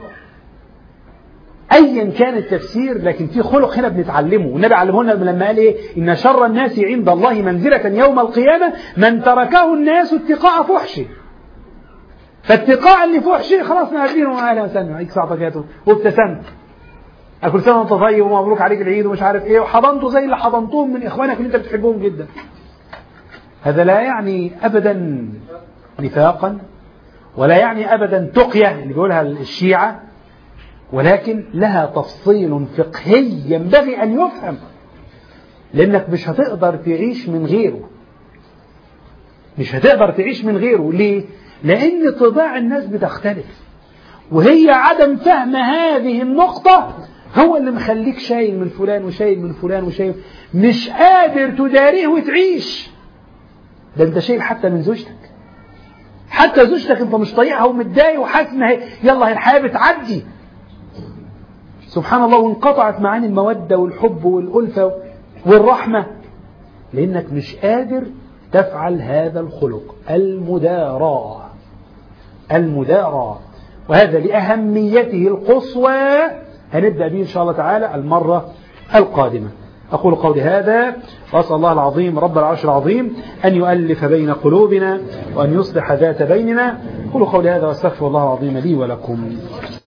أيا كان التفسير لكن في خلق هنا بنتعلمه والنبي علمه لنا لما قال إيه إن شر الناس عند الله منزلة يوم القيامة من تركه الناس اتقاء فحشه فاتقاء اللي فحشه خلاص نقابلينه أهلا وسهلا عليك ساعة وابتسمت كل سنة وانت طيب ومبروك عليك العيد ومش عارف ايه وحضنته زي اللي حضنتهم من اخوانك اللي انت بتحبهم جدا هذا لا يعني ابدا نفاقا ولا يعني ابدا تقية اللي بيقولها الشيعة ولكن لها تفصيل فقهي ينبغي ان يفهم لانك مش هتقدر تعيش من غيره مش هتقدر تعيش من غيره ليه لان طباع الناس بتختلف وهي عدم فهم هذه النقطة هو اللي مخليك شايل من فلان وشايل من فلان وشايل مش قادر تداريه وتعيش ده انت شايل حتى من زوجتك حتى زوجتك انت مش طايقها ومتضايق وحاسس ان يلا هي الحياه بتعدي سبحان الله وانقطعت معاني الموده والحب والالفه والرحمه لانك مش قادر تفعل هذا الخلق المداراة المداراة وهذا لأهميته القصوى هنبدأ به إن شاء الله تعالى المرة القادمة أقول قولي هذا وأسأل الله العظيم رب العرش العظيم أن يؤلف بين قلوبنا وأن يصلح ذات بيننا أقول قولي هذا وأستغفر الله العظيم لي ولكم